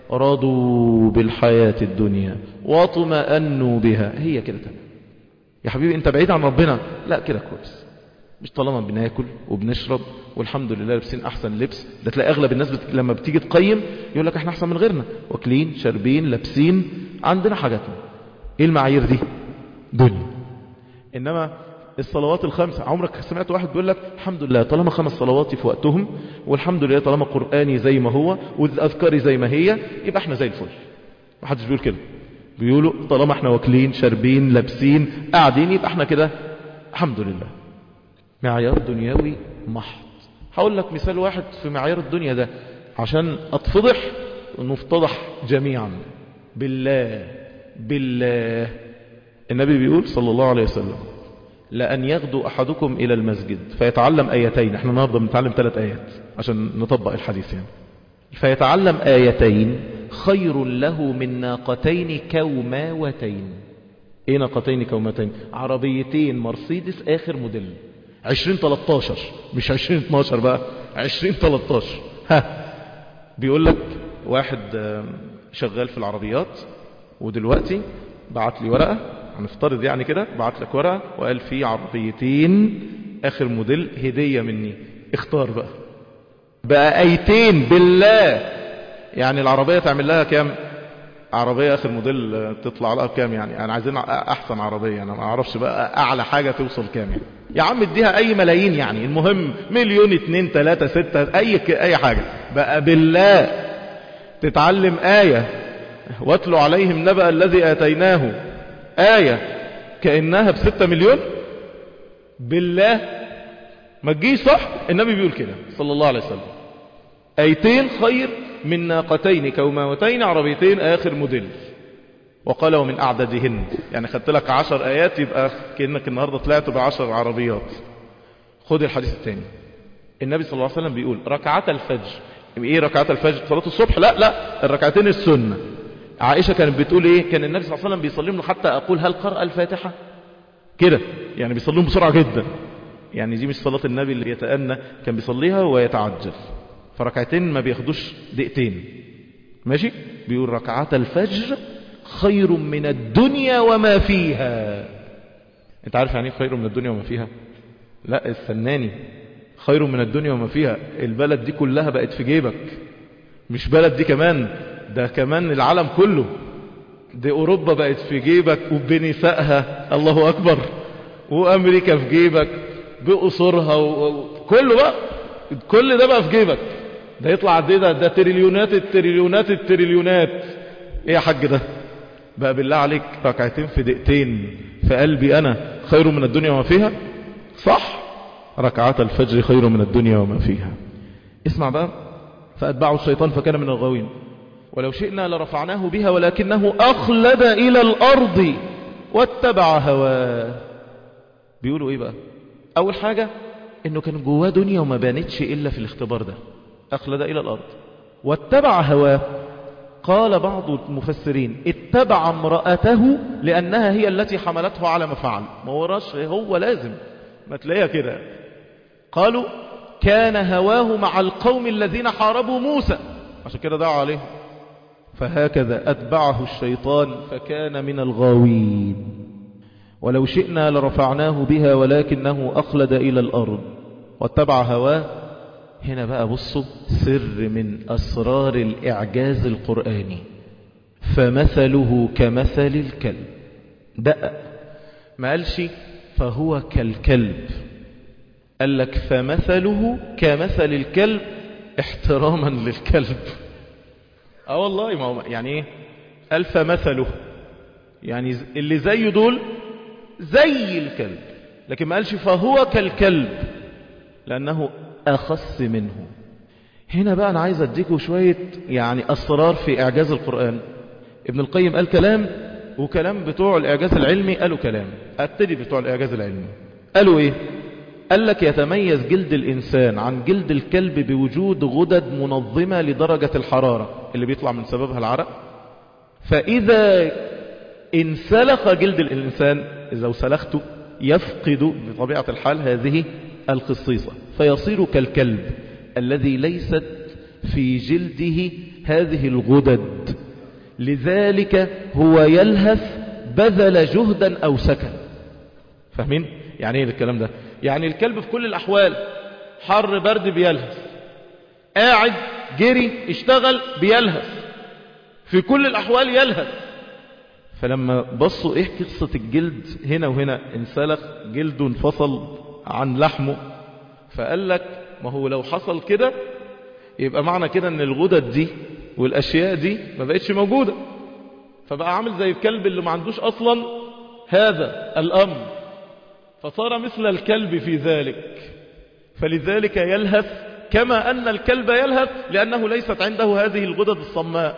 رضوا بالحياة الدنيا واطمأنوا بها هي كده تمام يا حبيبي انت بعيد عن ربنا لا كده كويس مش طالما بناكل وبنشرب والحمد لله لابسين احسن لبس ده تلاقي اغلب الناس بت... لما بتيجي تقيم يقول لك احنا احسن من غيرنا واكلين شاربين لابسين عندنا حاجاتنا ايه المعايير دي دنيا انما الصلوات الخمسة عمرك سمعت واحد بيقول لك الحمد لله طالما خمس صلواتي في وقتهم والحمد لله طالما قرآني زي ما هو والأذكاري زي ما هي يبقى احنا زي الفل ما حدش بيقول كده بيقولوا طالما احنا واكلين شاربين لابسين قاعدين يبقى احنا كده الحمد لله معيار دنيوي محض هقول لك مثال واحد في معيار الدنيا ده عشان اتفضح ونفتضح جميعا بالله بالله النبي بيقول صلى الله عليه وسلم لأن يغدو أحدكم إلى المسجد فيتعلم آيتين احنا النهاردة بنتعلم ثلاث آيات عشان نطبق الحديث يعني فيتعلم آيتين خير له من ناقتين كوماوتين ايه ناقتين كوماوتين عربيتين مرسيدس آخر موديل 2013 مش 2012 بقى 2013 ها بيقول لك واحد شغال في العربيات ودلوقتي بعت لي ورقة هنفترض يعني كده بعت لك ورقة وقال في عربيتين اخر موديل هدية مني اختار بقى بقى ايتين بالله يعني العربية تعمل لها كام عربية اخر موديل تطلع لها بكام يعني انا عايزين احسن عربية انا ما اعرفش بقى اعلى حاجة توصل كام يعني يا عم اديها اي ملايين يعني المهم مليون اتنين تلاتة ستة اي اي حاجة بقى بالله تتعلم آية واتلوا عليهم نبأ الذي آتيناه آية كأنها بستة مليون بالله ما تجيش صح النبي بيقول كده صلى الله عليه وسلم ايتين خير من ناقتين كوماوتين عربيتين آخر موديل وقال ومن أعدادهن يعني خدت لك عشر آيات يبقى كأنك النهاردة طلعت بعشر عربيات خد الحديث الثاني النبي صلى الله عليه وسلم بيقول ركعات الفجر ايه ركعات الفجر صلاة الصبح لا لا الركعتين السنة عائشة كانت بتقول ايه كان النبي صلى الله عليه وسلم بيصلي له حتى اقول هل قرأ الفاتحة كده يعني بيصليهم بسرعة جدا يعني دي مش صلاة النبي اللي يتأنى كان بيصليها ويتعجل فركعتين ما بياخدوش دقيقتين ماشي بيقول ركعات الفجر خير من الدنيا وما فيها انت عارف يعني ايه خير من الدنيا وما فيها لا استناني خير من الدنيا وما فيها البلد دي كلها بقت في جيبك مش بلد دي كمان ده كمان العالم كله دي أوروبا بقت في جيبك وبنسائها الله أكبر وأمريكا في جيبك بقصورها وكله بقى كل ده بقى في جيبك ده يطلع قد ايه ده ده تريليونات التريليونات التريليونات ايه يا حاج ده بقى بالله عليك ركعتين في دقيقتين في قلبي انا خير من الدنيا وما فيها صح ركعات الفجر خير من الدنيا وما فيها اسمع بقى فأتبعه الشيطان فكان من الغاوين ولو شئنا لرفعناه بها ولكنه أخلد إلى الأرض واتبع هواه بيقولوا إيه بقى أول حاجة إنه كان جواه دنيا وما بانتش إلا في الاختبار ده أخلد إلى الأرض واتبع هواه قال بعض المفسرين اتبع امرأته لأنها هي التي حملته على ما فعل ما وراش هو لازم ما تلاقيها كده قالوا كان هواه مع القوم الذين حاربوا موسى عشان كده دعوا عليه فهكذا أتبعه الشيطان فكان من الغاوين ولو شئنا لرفعناه بها ولكنه أخلد إلى الأرض واتبع هواه هنا بقى بصوا سر من أسرار الإعجاز القرآني فمثله كمثل الكلب دقق ما قالش فهو كالكلب قال لك فمثله كمثل الكلب احتراما للكلب اه والله ما هو يعني ايه قال فمثله يعني اللي زيه دول زي الكلب لكن ما قالش فهو كالكلب لأنه أخص منه هنا بقى أنا عايز أديكم شوية يعني أسرار في إعجاز القرآن ابن القيم قال كلام وكلام بتوع الإعجاز العلمي قالوا كلام أبتدي بتوع الإعجاز العلمي قالوا إيه قال لك يتميز جلد الإنسان عن جلد الكلب بوجود غدد منظمة لدرجة الحرارة اللي بيطلع من سببها العرق فإذا انسلخ جلد الإنسان إذا وسلخته يفقد بطبيعة الحال هذه الخصيصة فيصير كالكلب الذي ليست في جلده هذه الغدد لذلك هو يلهث بذل جهدا أو سكن فاهمين؟ يعني ايه الكلام ده؟ يعني الكلب في كل الأحوال حر برد بيلهث قاعد جري اشتغل بيلهث في كل الأحوال يلهث فلما بصوا ايه قصة الجلد هنا وهنا انسلخ جلده انفصل عن لحمه فقال لك ما هو لو حصل كده يبقى معنى كده ان الغدد دي والاشياء دي ما بقتش موجودة فبقى عامل زي الكلب اللي ما عندوش اصلا هذا الامر فصار مثل الكلب في ذلك فلذلك يلهث كما ان الكلب يلهث لانه ليست عنده هذه الغدد الصماء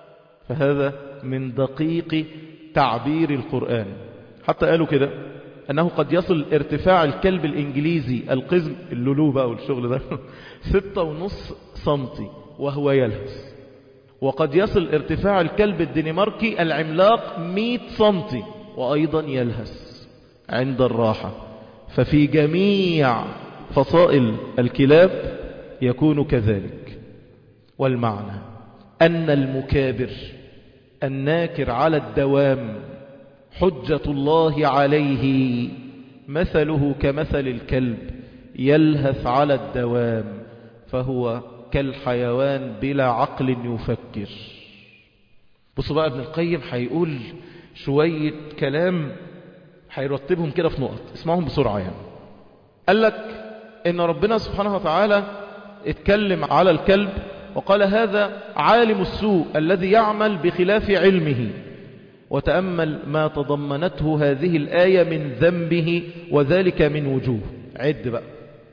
فهذا من دقيق تعبير القرآن حتى قالوا كده أنه قد يصل ارتفاع الكلب الإنجليزي القزم اللولو بقى والشغل ده ستة ونص سنتي وهو يلهث وقد يصل ارتفاع الكلب الدنماركي العملاق مئة سنتي وأيضا يلهث عند الراحة ففي جميع فصائل الكلاب يكون كذلك والمعنى أن المكابر الناكر على الدوام حجة الله عليه مثله كمثل الكلب يلهث على الدوام فهو كالحيوان بلا عقل يفكر بصوا بقى ابن القيم هيقول شوية كلام هيرتبهم كده في نقط اسمعهم بسرعة يعني قال لك ان ربنا سبحانه وتعالى اتكلم على الكلب وقال هذا عالم السوء الذي يعمل بخلاف علمه وتأمل ما تضمنته هذه الآية من ذنبه وذلك من وجوه عد بقى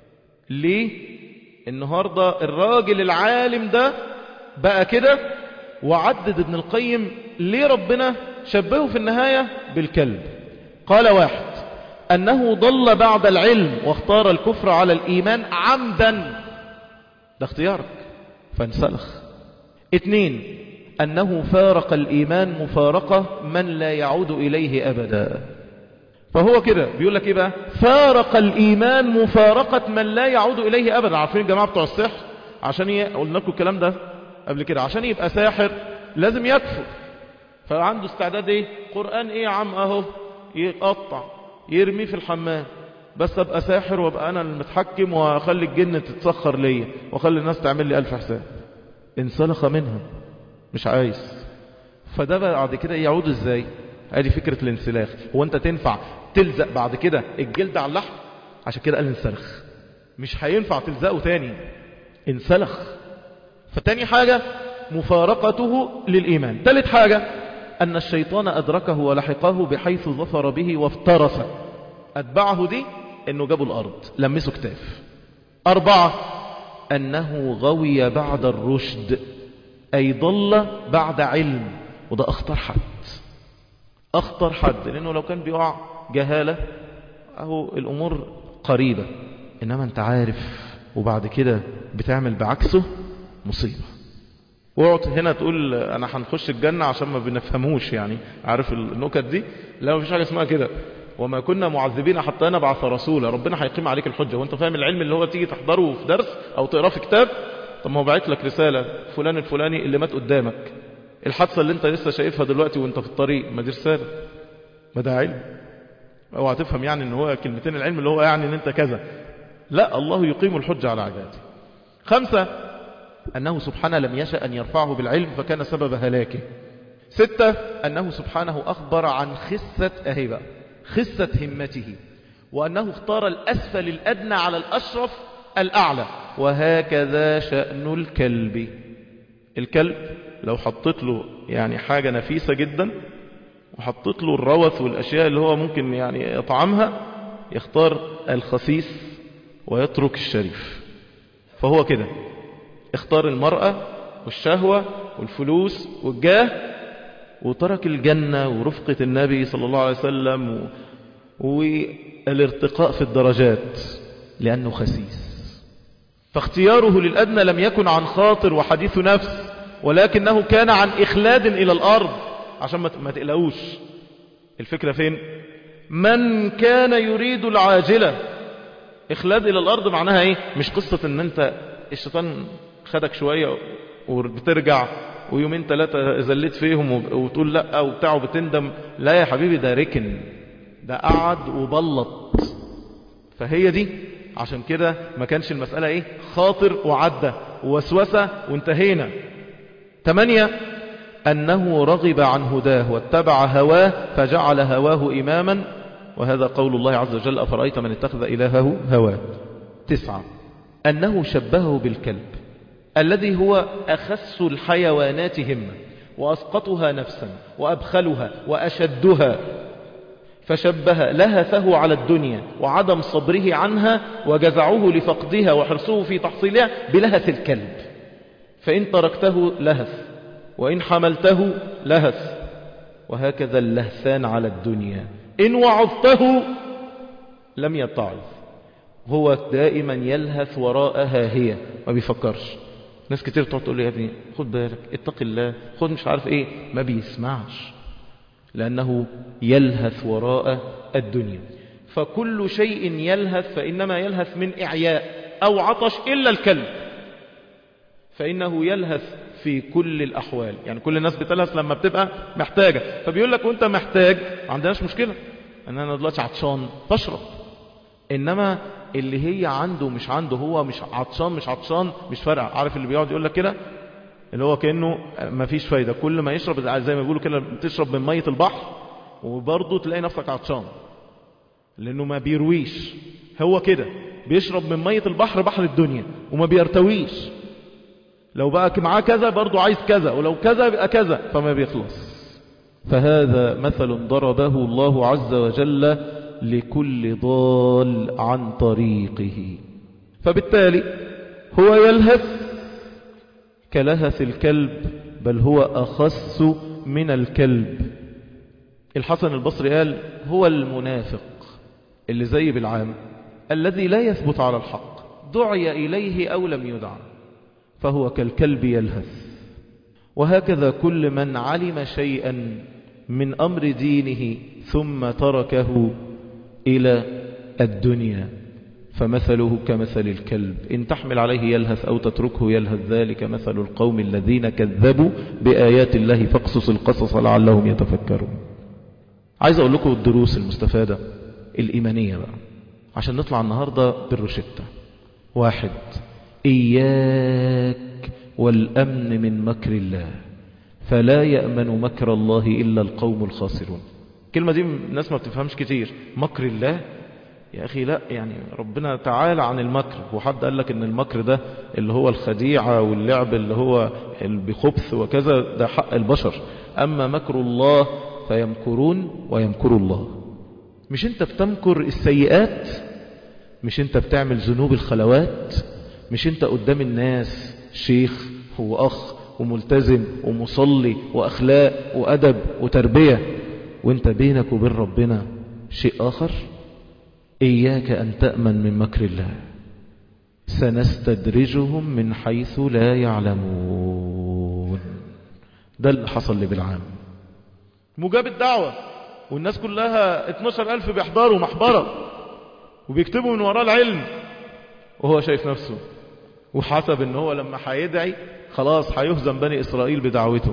ليه النهاردة الراجل العالم ده بقى كده وعدد ابن القيم ليه ربنا شبهه في النهاية بالكلب قال واحد أنه ضل بعد العلم واختار الكفر على الإيمان عمدا ده اختيارك فانسلخ اثنين أنه فارق الإيمان مفارقة من لا يعود إليه أبدا فهو كده بيقول لك إيه بقى فارق الإيمان مفارقة من لا يعود إليه أبدا عارفين الجماعة بتوع السحر عشان ي... قلنا لكم الكلام ده قبل كده عشان يبقى ساحر لازم يكفر فعنده استعداد ايه قرآن ايه يا عم اهو يقطع يرميه في الحمام بس ابقى ساحر وابقى انا المتحكم واخلي الجن تتسخر ليا واخلي الناس تعمل لي الف حساب انسلخ منها مش عايز فده بعد كده يعود ازاي ادي فكرة الانسلاخ هو انت تنفع تلزق بعد كده الجلد على اللحم عشان كده قال انسلخ مش هينفع تلزقه تاني انسلخ فتاني حاجة مفارقته للإيمان ثالث حاجة أن الشيطان أدركه ولحقه بحيث ظفر به وافترس أتبعه دي أنه جابوا الأرض لمسوا كتاف أربعة أنه غوي بعد الرشد أي ضل بعد علم وده أخطر حد أخطر حد لأنه لو كان بيقع جهالة أهو الأمور قريبة إنما أنت عارف وبعد كده بتعمل بعكسه مصيبة وقعت هنا تقول أنا هنخش الجنة عشان ما بنفهموش يعني عارف النكت دي لا مفيش حاجة اسمها كده وما كنا معذبين حتى نبعث رسولا ربنا هيقيم عليك الحجة وانت فاهم العلم اللي هو تيجي تحضره في درس او تقراه في كتاب طب ما هو باعت لك رسالة فلان الفلاني اللي مات قدامك الحادثة اللي انت لسه شايفها دلوقتي وانت في الطريق ما دي رسالة ما ده علم اوعى تفهم يعني ان هو كلمتين العلم اللي هو يعني ان انت كذا لا الله يقيم الحجة على عباده خمسة أنه سبحانه لم يشأ أن يرفعه بالعلم فكان سبب هلاكه ستة أنه سبحانه أخبر عن خسة أهبة خسة همته وأنه اختار الأسفل الأدنى على الأشرف الأعلى وهكذا شأن الكلب الكلب لو حطيت له يعني حاجة نفيسة جدا وحطيت له الروث والأشياء اللي هو ممكن يعني يطعمها يختار الخسيس ويترك الشريف فهو كده اختار المرأة والشهوة والفلوس والجاه وترك الجنة ورفقة النبي صلى الله عليه وسلم والارتقاء في الدرجات لأنه خسيس فاختياره للأدنى لم يكن عن خاطر وحديث نفس ولكنه كان عن إخلاد إلى الأرض عشان ما تقلقوش الفكرة فين من كان يريد العاجلة إخلاد إلى الأرض معناها إيه مش قصة أن أنت الشيطان خدك شوية وبترجع ويومين ثلاثة زليت فيهم وتقول لا وبتاعه بتندم لا يا حبيبي ده ركن ده قعد وبلط فهي دي عشان كده ما كانش المسألة ايه خاطر وعدة ووسوسة وانتهينا ثمانية أنه رغب عن هداه واتبع هواه فجعل هواه إماما وهذا قول الله عز وجل أفرأيت من اتخذ إلهه هواه تسعة أنه شبهه بالكلب الذي هو أخس الحيوانات همة وأسقطها نفسا وأبخلها وأشدها فشبه لهثه على الدنيا وعدم صبره عنها وجزعه لفقدها وحرصه في تحصيلها بلهث الكلب فإن تركته لهث وإن حملته لهث وهكذا اللهثان على الدنيا إن وعظته لم يتعظ هو دائما يلهث وراءها هي ما بيفكرش ناس كتير تقعد تقول لي يا ابني خد بالك اتق الله خد مش عارف ايه ما بيسمعش لأنه يلهث وراء الدنيا فكل شيء يلهث فإنما يلهث من إعياء أو عطش إلا الكلب فإنه يلهث في كل الأحوال يعني كل الناس بتلهث لما بتبقى محتاجة فبيقول لك وانت محتاج ما عندناش مشكلة ان انا دلوقتي عطشان بشرب انما اللي هي عنده مش عنده هو مش عطشان مش عطشان مش فارقه عارف اللي بيقعد يقول لك كده اللي هو كانه ما فيش فايده كل ما يشرب زي ما بيقولوا كده بتشرب من ميه البحر وبرضه تلاقي نفسك عطشان لانه ما بيرويش هو كده بيشرب من ميه البحر بحر الدنيا وما بيرتويش لو بقى معاه كذا برضه عايز كذا ولو كذا بقى كذا فما بيخلص فهذا مثل ضربه الله عز وجل لكل ضال عن طريقه فبالتالي هو يلهث كلهث الكلب بل هو أخص من الكلب الحسن البصري قال هو المنافق اللي زي بالعام الذي لا يثبت على الحق دعي إليه أو لم يدع فهو كالكلب يلهث وهكذا كل من علم شيئا من أمر دينه ثم تركه إلى الدنيا فمثله كمثل الكلب إن تحمل عليه يلهث أو تتركه يلهث ذلك مثل القوم الذين كذبوا بآيات الله فاقصص القصص لعلهم يتفكرون عايز أقول لكم الدروس المستفادة الإيمانية بقى عشان نطلع النهاردة بالروشتة واحد إياك والأمن من مكر الله فلا يأمن مكر الله إلا القوم الخاسرون الكلمة دي الناس ما بتفهمش كتير مكر الله يا أخي لا يعني ربنا تعالى عن المكر وحد قال لك ان المكر ده اللي هو الخديعة واللعب اللي هو بخبث وكذا ده حق البشر أما مكر الله فيمكرون ويمكر الله مش انت بتمكر السيئات مش انت بتعمل ذنوب الخلوات مش انت قدام الناس شيخ هو أخ وملتزم ومصلي وأخلاق وأدب وتربية وانت بينك وبين ربنا شيء آخر إياك أن تأمن من مكر الله سنستدرجهم من حيث لا يعلمون ده اللي حصل لبلعام مجاب الدعوة والناس كلها 12 ألف بيحضروا محبرة وبيكتبوا من وراء العلم وهو شايف نفسه وحسب ان هو لما هيدعي خلاص هيهزم بني إسرائيل بدعوته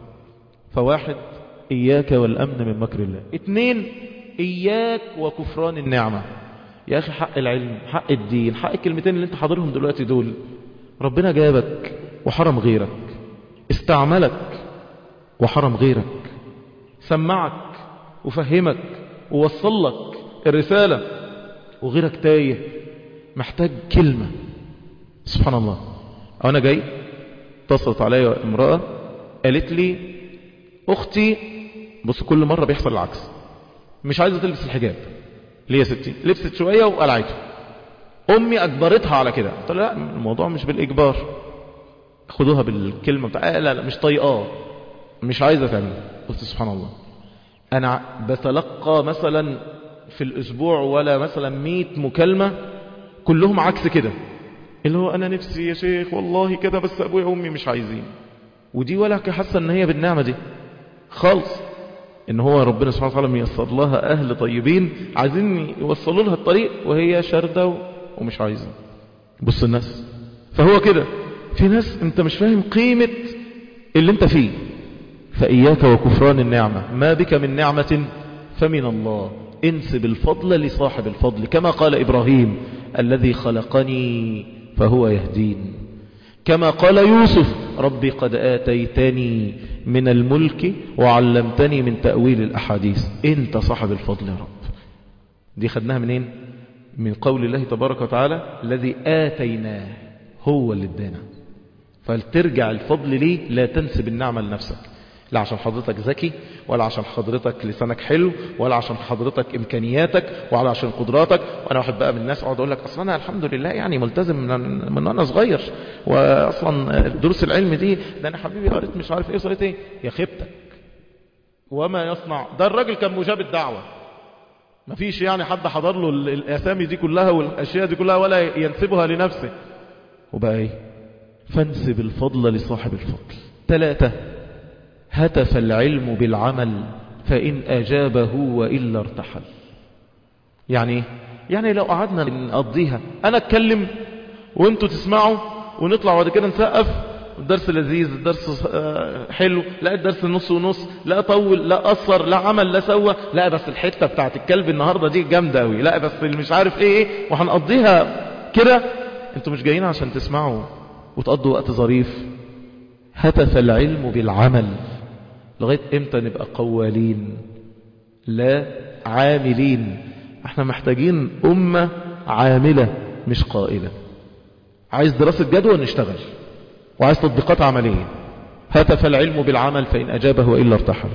فواحد إياك والأمن من مكر الله اتنين إياك وكفران النعمة يا أخي حق العلم حق الدين حق الكلمتين اللي انت حاضرهم دلوقتي دول ربنا جابك وحرم غيرك استعملك وحرم غيرك سمعك وفهمك ووصل لك الرسالة وغيرك تايه محتاج كلمة سبحان الله أنا جاي اتصلت علي امرأة قالت لي أختي بص كل مرة بيحصل العكس مش عايزة تلبس الحجاب ليه يا ستي لبست شوية وقلعته أمي أجبرتها على كده قلت لا الموضوع مش بالإجبار خدوها بالكلمة بتاع لا لا مش طيقاه مش عايزة تعمل قلت سبحان الله أنا بتلقى مثلا في الأسبوع ولا مثلا مئة مكالمة كلهم عكس كده اللي هو أنا نفسي يا شيخ والله كده بس أبويا وأمي مش عايزين ودي ولا حاسة أن هي بالنعمة دي خالص ان هو ربنا سبحانه وتعالى ميسر لها اهل طيبين عايزين يوصلوا لها الطريق وهي شاردة ومش عايزة بص الناس فهو كده في ناس انت مش فاهم قيمة اللي انت فيه فإياك وكفران النعمة ما بك من نعمة فمن الله انسب الفضل لصاحب الفضل كما قال إبراهيم الذي خلقني فهو يهدين كما قال يوسف ربي قد آتيتني من الملك وعلمتني من تأويل الأحاديث انت صاحب الفضل يا رب دي خدناها منين من قول الله تبارك وتعالى الذي آتيناه هو اللي ادانا فلترجع الفضل ليه لا تنسب النعمة لنفسك لا عشان حضرتك ذكي ولا عشان حضرتك لسانك حلو ولا عشان حضرتك امكانياتك ولا عشان قدراتك وانا واحد بقى من الناس اقعد اقول لك اصلا انا الحمد لله يعني ملتزم من من وانا صغير واصلا دروس العلم دي ده انا حبيبي قريت مش عارف ايه وصلت ايه يا خيبتك وما يصنع ده الراجل كان مجاب الدعوه ما فيش يعني حد حضر له الاسامي دي كلها والاشياء دي كلها ولا ينسبها لنفسه وبقى ايه فانسب الفضل لصاحب الفضل ثلاثة هتف العلم بالعمل فإن أجابه وإلا ارتحل يعني يعني لو قعدنا نقضيها أنا أتكلم وانتوا تسمعوا ونطلع بعد كده نسقف الدرس لذيذ الدرس حلو لا الدرس نص ونص لا طول لا قصر لا عمل لا سوى لا بس الحتة بتاعت الكلب النهاردة دي جامدة قوي لا بس اللي مش عارف ايه ايه وهنقضيها كده انتوا مش جايين عشان تسمعوا وتقضوا وقت ظريف هتف العلم بالعمل لغاية امتى نبقى قوالين لا عاملين احنا محتاجين أمة عاملة مش قائلة عايز دراسة جدوى نشتغل وعايز تطبيقات عملية هتف العلم بالعمل فإن أجابه وإلا ارتحل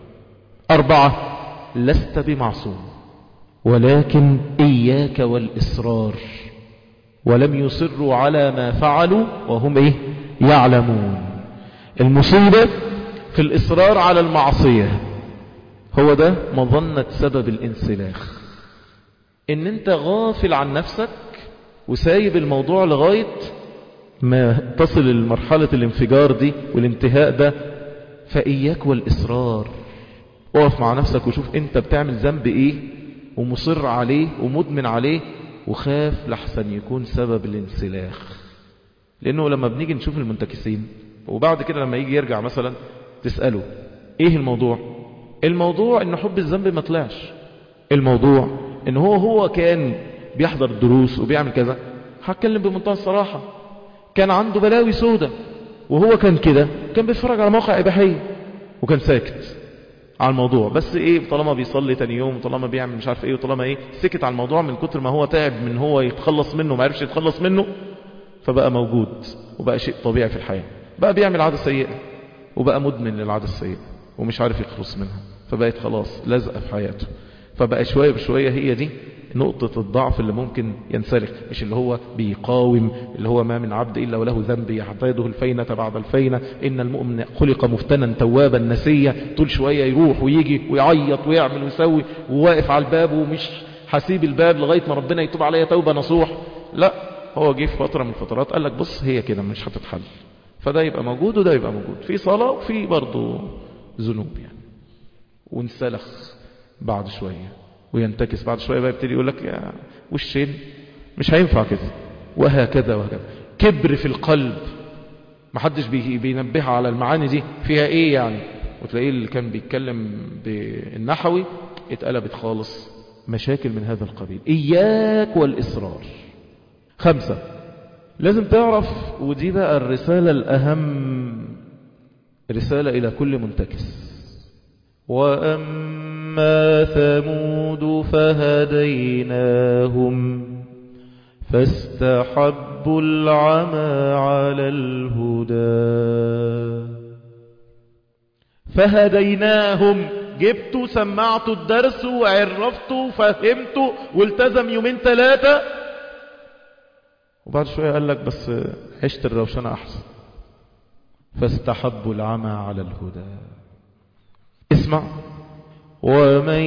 أربعة لست بمعصوم ولكن إياك والإصرار ولم يصروا على ما فعلوا وهم إيه يعلمون المصيبة في الإصرار على المعصية هو ده مظنة سبب الانسلاخ ان انت غافل عن نفسك وسايب الموضوع لغاية ما تصل لمرحلة الانفجار دي والانتهاء ده فإياك والإصرار اقف مع نفسك وشوف انت بتعمل ذنب ايه ومصر عليه ومدمن عليه وخاف لحسن يكون سبب الانسلاخ لانه لما بنيجي نشوف المنتكسين وبعد كده لما يجي يرجع مثلا تسأله ايه الموضوع الموضوع ان حب الذنب ما طلعش الموضوع ان هو هو كان بيحضر الدروس وبيعمل كذا هتكلم بمنتهى الصراحة كان عنده بلاوي سودة وهو كان كده كان بيتفرج على موقع إباحية وكان ساكت على الموضوع بس ايه طالما بيصلي تاني يوم طالما بيعمل مش عارف ايه وطالما ايه سكت على الموضوع من كتر ما هو تعب من هو يتخلص منه ما عرفش يتخلص منه فبقى موجود وبقى شيء طبيعي في الحياة بقى بيعمل عادة سيئة وبقى مدمن للعادة السيئة ومش عارف يخلص منها فبقت خلاص لازقة في حياته فبقى شوية بشوية هي دي نقطة الضعف اللي ممكن ينسلخ مش اللي هو بيقاوم اللي هو ما من عبد إلا وله ذنب يعتاده الفينة بعد الفينة إن المؤمن خلق مفتنا توابا نسيا طول شوية يروح ويجي ويعيط ويعمل ويسوي وواقف على الباب ومش حسيب الباب لغاية ما ربنا يتوب عليا توبة نصوح لا هو جه في فترة من الفترات قال لك بص هي كده مش هتتحل فده يبقى موجود وده يبقى موجود في صلاة وفي برضه ذنوب يعني وانسلخ بعد شوية وينتكس بعد شوية بقى يبتدي يقول لك يا وشين مش هينفع كده وهكذا وهكذا كبر في القلب محدش بي بينبه على المعاني دي فيها ايه يعني وتلاقيه اللي كان بيتكلم بالنحوي اتقلبت خالص مشاكل من هذا القبيل إياك والإصرار خمسة لازم تعرف ودي بقى الرسالة الأهم رسالة إلى كل منتكس وأما ثمود فهديناهم فاستحبوا العمى على الهدى فهديناهم جبته سمعته الدرس وعرفته وفهمته والتزم يومين ثلاثة وبعد شوية قال لك بس عشت الروشنة أحسن فاستحبوا العمى على الهدى اسمع ومن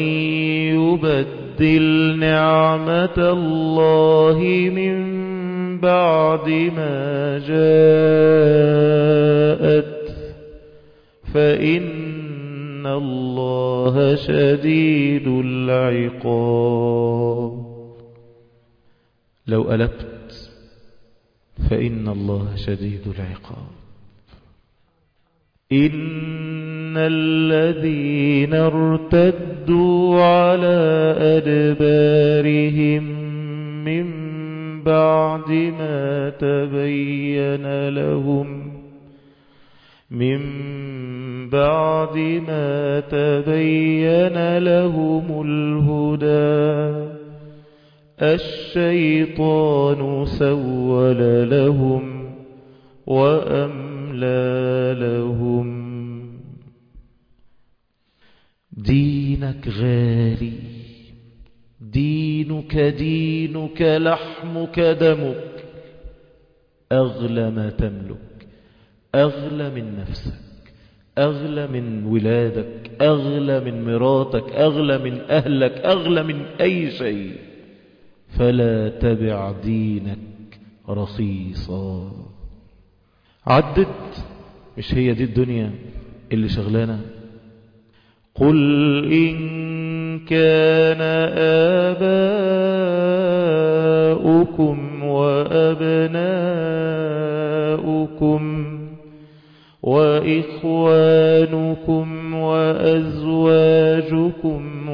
يبدل نعمة الله من بعد ما جاءت فإن الله شديد العقاب لو ألبت فإن الله شديد العقاب إن الذين ارتدوا على أدبارهم من بعد ما تبين لهم من بعد ما تبين لهم الهدى الشيطان سول لهم وأملى لهم دينك غالي دينك دينك لحمك دمك أغلى ما تملك أغلى من نفسك أغلى من ولادك أغلى من مراتك أغلى من أهلك أغلى من أي شيء فلا تبع دينك رخيصا عدت مش هي دي الدنيا اللي شغلانة قل إن كان آباؤكم وأبناؤكم وإخوانكم وأزواجكم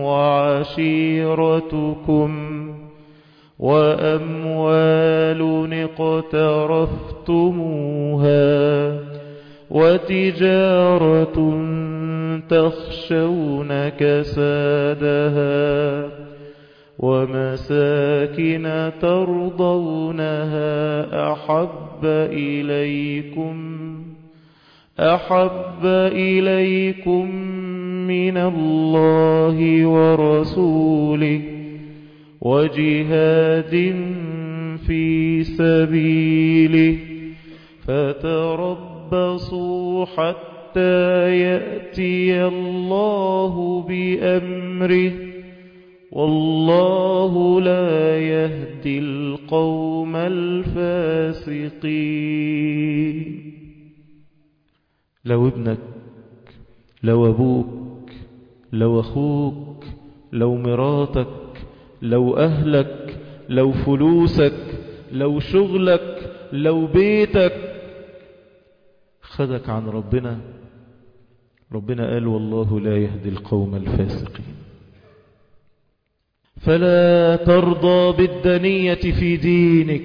وعشيرتكم وأموال اقترفتموها وتجارة تخشون كسادها ومساكن ترضونها أحب إليكم أحب إليكم من الله ورسوله وجهاد في سبيله فتربصوا حتى يأتي الله بأمره والله لا يهدي القوم الفاسقين لو ابنك لو أبوك لو أخوك لو مراتك لو أهلك لو فلوسك لو شغلك لو بيتك خدك عن ربنا ربنا قال والله لا يهدي القوم الفاسقين فلا ترضى بالدنية في دينك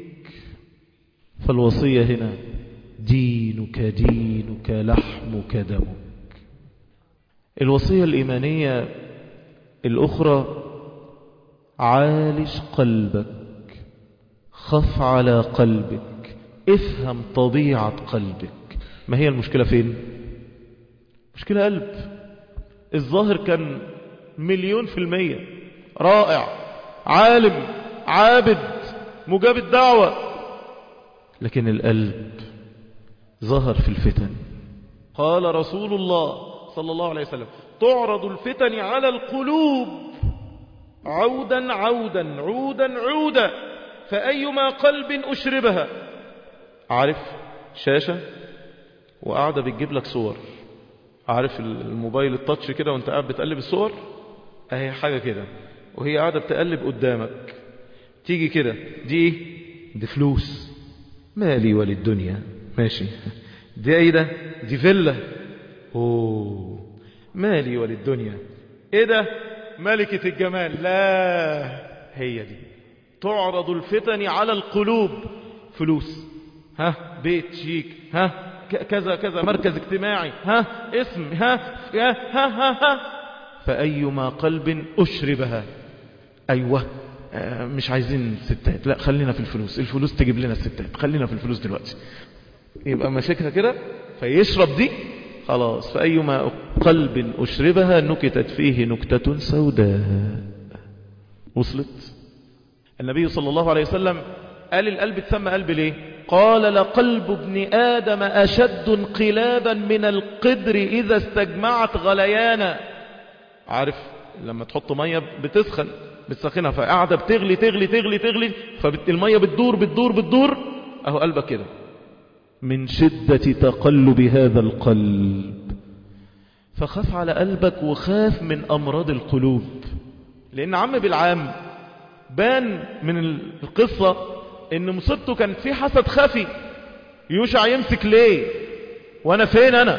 فالوصية هنا دينك دينك لحمك دمك الوصية الإيمانية الأخرى عالج قلبك خف على قلبك افهم طبيعة قلبك ما هي المشكلة فين مشكلة قلب الظاهر كان مليون في المية رائع عالم عابد مجاب الدعوة لكن القلب ظهر في الفتن قال رسول الله صلى الله عليه وسلم تعرض الفتن على القلوب عودا عودا عودا عودا فأيما قلب أشربها عارف شاشة وقاعدة بتجيب لك صور عارف الموبايل التاتش كده وانت قاعد بتقلب الصور اهي حاجة كده وهي قاعدة بتقلب قدامك تيجي كده دي ايه دي فلوس مالي وللدنيا ماشي دي ايه ده دي فيلا اوه مالي وللدنيا ايه ده ملكة الجمال لا هي دي تعرض الفتن على القلوب فلوس ها بيت شيك ها كذا كذا مركز اجتماعي ها اسم ها ها ها ها, ها فأيما قلب أشربها أيوة مش عايزين ستات لا خلينا في الفلوس الفلوس تجيب لنا الستات خلينا في الفلوس دلوقتي يبقى ماسكها كده فيشرب دي خلاص فأيما قلب أشربها نكتت فيه نكتة سوداء وصلت النبي صلى الله عليه وسلم قال القلب تسمى قلب ليه قال لقلب ابن آدم أشد انقلابا من القدر إذا استجمعت غليانا عارف لما تحط مية بتسخن بتسخنها فقاعدة بتغلي تغلي تغلي تغلي فالمية بتدور بتدور بتدور اهو قلبك كده من شدة تقلب هذا القلب فخاف على قلبك وخاف من أمراض القلوب لأن عم بالعام بان من القصة ان مصيبته كانت في حسد خفي يوشع يمسك ليه وانا فين انا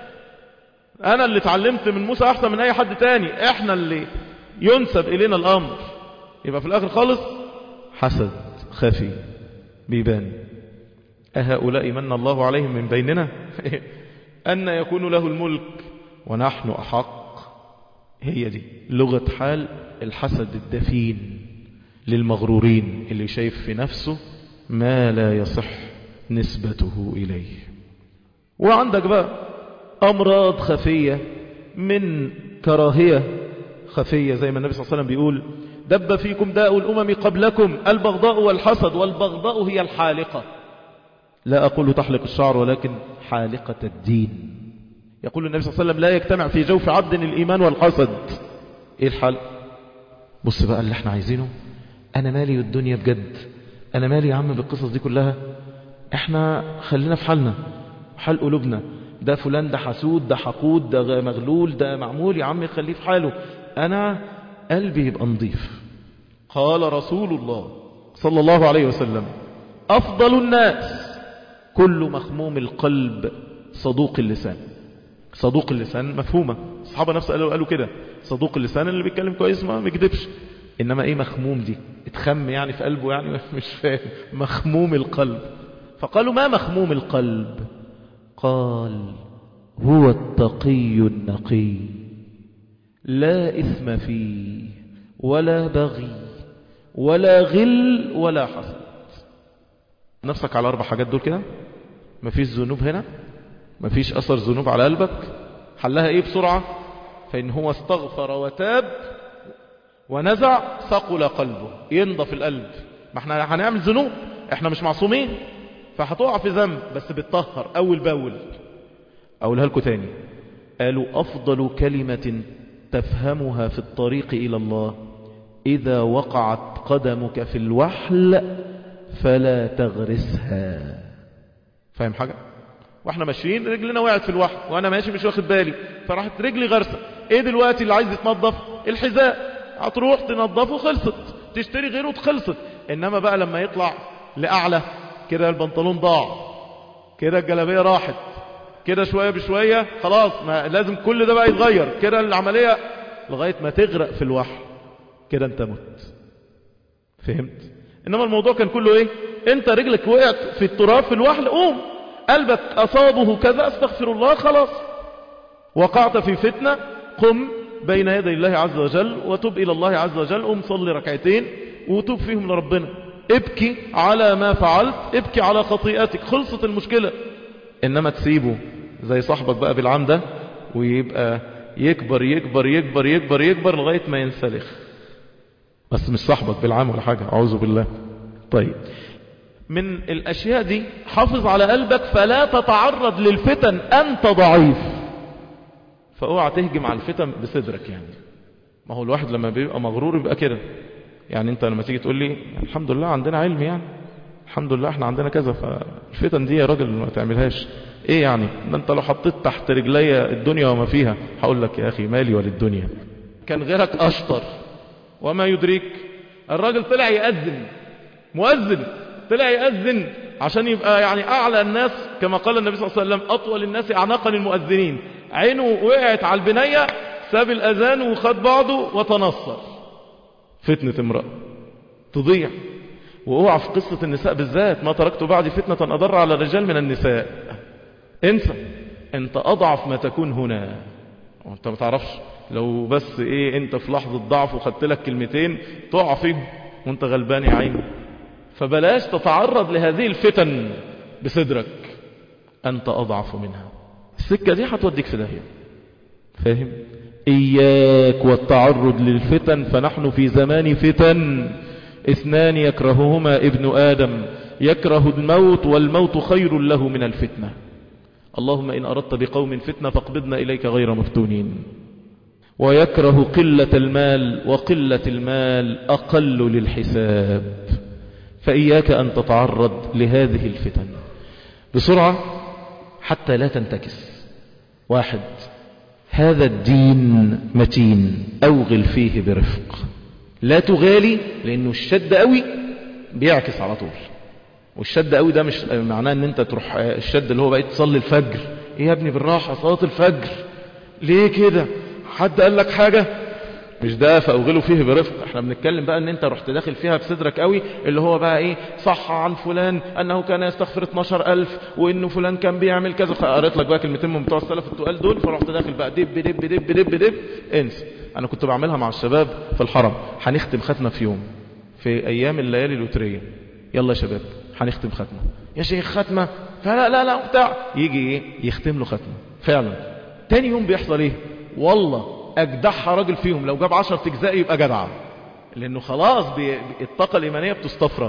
انا اللي اتعلمت من موسى احسن من اي حد تاني احنا اللي ينسب الينا الامر يبقى في الاخر خالص حسد خفي بيبان أهؤلاء من الله عليهم من بيننا أن يكون له الملك ونحن أحق هي دي لغة حال الحسد الدفين للمغرورين اللي شايف في نفسه ما لا يصح نسبته إليه وعندك بقى أمراض خفية من كراهية خفية زي ما النبي صلى الله عليه وسلم بيقول دب فيكم داء الأمم قبلكم البغضاء والحسد والبغضاء هي الحالقة لا أقول تحلق الشعر ولكن حالقة الدين يقول النبي صلى الله عليه وسلم لا يجتمع في جوف عبد الإيمان والحسد إيه الحال بص بقى اللي احنا عايزينه أنا مالي والدنيا بجد أنا مالي يا عم بالقصص دي كلها احنا خلينا في حالنا حال قلوبنا ده فلان ده حسود ده حقود ده مغلول ده معمول يا عم خليه في حاله أنا قلبي يبقى نظيف قال رسول الله صلى الله عليه وسلم أفضل الناس كل مخموم القلب صدوق اللسان صدوق اللسان مفهومة الصحابة نفسه قالوا, قالوا كده صدوق اللسان اللي بيتكلم كويس ما بيكذبش إنما إيه مخموم دي اتخم يعني في قلبه يعني مش فاهم مخموم القلب فقالوا ما مخموم القلب قال هو التقي النقي لا إثم فيه ولا بغي ولا غل ولا حسد نفسك على أربع حاجات دول كده مفيش ذنوب هنا مفيش أثر ذنوب على قلبك حلها إيه بسرعة فإن هو استغفر وتاب ونزع ثقل قلبه ينضف القلب ما احنا هنعمل ذنوب احنا مش معصومين فهتقع في ذنب بس بتطهر أول باول أقولها لكم تاني قالوا أفضل كلمة تفهمها في الطريق إلى الله إذا وقعت قدمك في الوحل فلا تغرسها فاهم حاجة واحنا ماشيين رجلنا وقعت في الوحل وانا ماشي مش واخد بالي فراحت رجلي غرسة ايه دلوقتي اللي عايز يتنظف الحذاء هتروح تنظفه خلصت تشتري غيره خلصت انما بقى لما يطلع لأعلى كده البنطلون ضاع كده الجلابية راحت كده شوية بشوية خلاص ما لازم كل ده بقى يتغير كده العملية لغاية ما تغرق في الوحل كده انت مت فهمت انما الموضوع كان كله ايه انت رجلك وقعت في التراب في الوحل قوم قلبك اصابه كذا استغفر الله خلاص وقعت في فتنة قم بين يدي الله عز وجل وتب الى الله عز وجل قم صلي ركعتين وتوب فيهم لربنا ابكي على ما فعلت ابكي على خطيئتك خلصت المشكلة انما تسيبه زي صاحبك بقى بالعام ده ويبقى يكبر يكبر يكبر يكبر يكبر لغاية ما ينسلخ بس مش صاحبك بالعام ولا حاجة أعوذ بالله طيب من الأشياء دي حافظ على قلبك فلا تتعرض للفتن أنت ضعيف فاوعى تهجم على الفتن بصدرك يعني ما هو الواحد لما بيبقى مغرور يبقى كده يعني انت لما تيجي تقول لي الحمد لله عندنا علم يعني الحمد لله احنا عندنا كذا فالفتن دي يا راجل ما تعملهاش ايه يعني ده انت لو حطيت تحت رجلي الدنيا وما فيها هقول لك يا اخي مالي وللدنيا كان غيرك اشطر وما يدريك الراجل طلع يأذن مؤذن طلع يأذن عشان يبقى يعني اعلى الناس كما قال النبي صلى الله عليه وسلم اطول الناس اعناقا المؤذنين عينه وقعت على البنية ساب الاذان وخد بعضه وتنصر فتنة امرأة تضيع واوعى في قصة النساء بالذات ما تركت بعدي فتنة أضر على الرجال من النساء انسى انت أضعف ما تكون هنا وانت ما تعرفش لو بس ايه انت في لحظة ضعف وخدت لك كلمتين تقع فيه وانت غلبان يا عيني فبلاش تتعرض لهذه الفتن بصدرك انت أضعف منها السكة دي هتوديك في داهية فاهم إياك والتعرض للفتن فنحن في زمان فتن اثنان يكرههما ابن آدم يكره الموت والموت خير له من الفتنة اللهم إن أردت بقوم فتنة فاقبضنا إليك غير مفتونين ويكره قلة المال وقلة المال أقل للحساب فإياك أن تتعرض لهذه الفتن بسرعة حتى لا تنتكس واحد هذا الدين متين أوغل فيه برفق لا تغالي لأنه الشد قوي بيعكس على طول والشد قوي ده مش معناه ان انت تروح الشد اللي هو بقيت تصلي الفجر ايه يا ابني بالراحة صلاة الفجر ليه كده حد قال لك حاجة مش ده فأوغلوا فيه برفق احنا بنتكلم بقى ان انت رحت داخل فيها بصدرك قوي اللي هو بقى ايه صح عن فلان انه كان يستغفر 12000 وانه فلان كان بيعمل كذا فقريت لك بقى كلمتين من بتوع السلف التقال دول فرحت داخل بقى دب دب دب دب دب انسى انا كنت بعملها مع الشباب في الحرم هنختم ختمه في يوم في ايام الليالي الوتريه يلا يا شباب هنختم ختمه يا شيخ ختمه فلا لا لا بتاع يجي ايه يختم له ختمه فعلا تاني يوم بيحصل ايه والله اجدعها راجل فيهم لو جاب 10 اجزاء يبقى جدع لانه خلاص بي... الطاقه الايمانيه بتستفرغ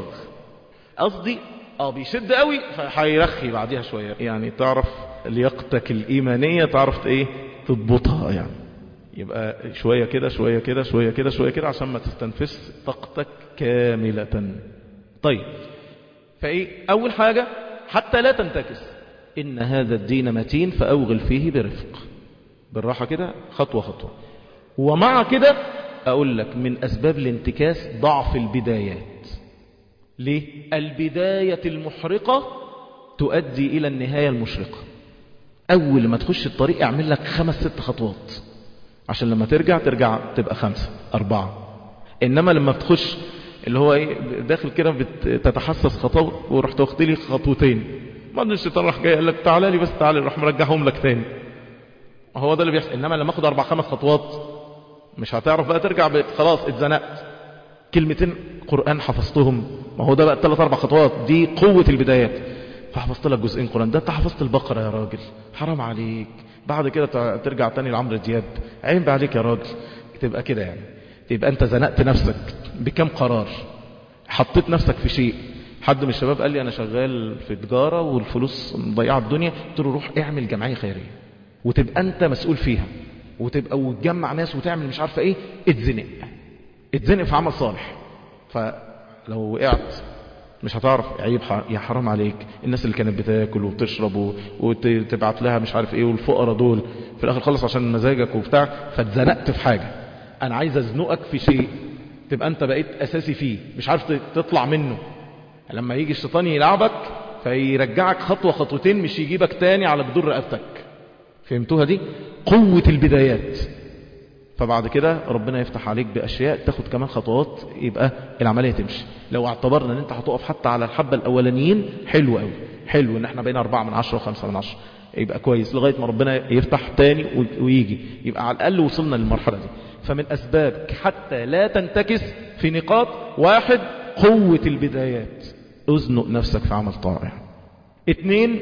قصدي اه بيشد قوي فهيرخي بعديها شويه يعني تعرف لياقتك الايمانيه تعرف ايه تضبطها يعني يبقى شويه كده شويه كده شويه كده شويه كده عشان ما تستنفذش طاقتك كامله طيب فايه اول حاجه حتى لا تنتكس ان هذا الدين متين فاوغل فيه برفق بالراحة كده خطوة خطوة ومع كده أقول لك من أسباب الانتكاس ضعف البدايات ليه؟ البداية المحرقة تؤدي إلى النهاية المشرقة أول ما تخش الطريق اعمل لك خمس ست خطوات عشان لما ترجع ترجع تبقى خمسة أربعة إنما لما بتخش اللي هو إيه داخل كده بتتحسس خطوة ورحت واخد لي خطوتين بعدين الشيطان راح جاي قال لك تعالى لي بس تعالى راح مرجعهم لك تاني هو ده اللي بيحصل انما لما اخد اربع خمس خطوات مش هتعرف بقى ترجع بقى خلاص اتزنقت كلمتين قرآن حفظتهم ما هو ده بقى ثلاث اربع خطوات دي قوة البدايات فحفظت لك جزئين قرآن ده انت حفظت البقرة يا راجل حرام عليك بعد كده ترجع تاني لعمرو دياب عين بقى عليك يا راجل تبقى كده يعني تبقى انت زنقت نفسك بكم قرار حطيت نفسك في شيء حد من الشباب قال لي انا شغال في تجارة والفلوس مضيعة الدنيا قلت له روح اعمل جمعية خيرية وتبقى انت مسؤول فيها وتبقى وتجمع ناس وتعمل مش عارفه ايه اتزنق اتزنق في عمل صالح فلو وقعت مش هتعرف عيب يا حرام عليك الناس اللي كانت بتاكل وبتشرب وتبعت لها مش عارف ايه والفقراء دول في الاخر خلص عشان مزاجك وبتاع فاتزنقت في حاجه انا عايز ازنقك في شيء تبقى انت بقيت اساسي فيه مش عارف تطلع منه لما يجي الشيطان يلعبك فيرجعك خطوه خطوتين مش يجيبك تاني على جدور رقبتك فهمتوها دي قوة البدايات فبعد كده ربنا يفتح عليك بأشياء تاخد كمان خطوات يبقى العملية تمشي لو اعتبرنا ان انت هتقف حتى على الحبة الاولانيين حلو قوي حلو ان احنا بين اربعة من عشرة وخمسة من عشرة يبقى كويس لغاية ما ربنا يفتح تاني ويجي يبقى على الاقل وصلنا للمرحلة دي فمن اسباب حتى لا تنتكس في نقاط واحد قوة البدايات ازنق نفسك في عمل طائع اتنين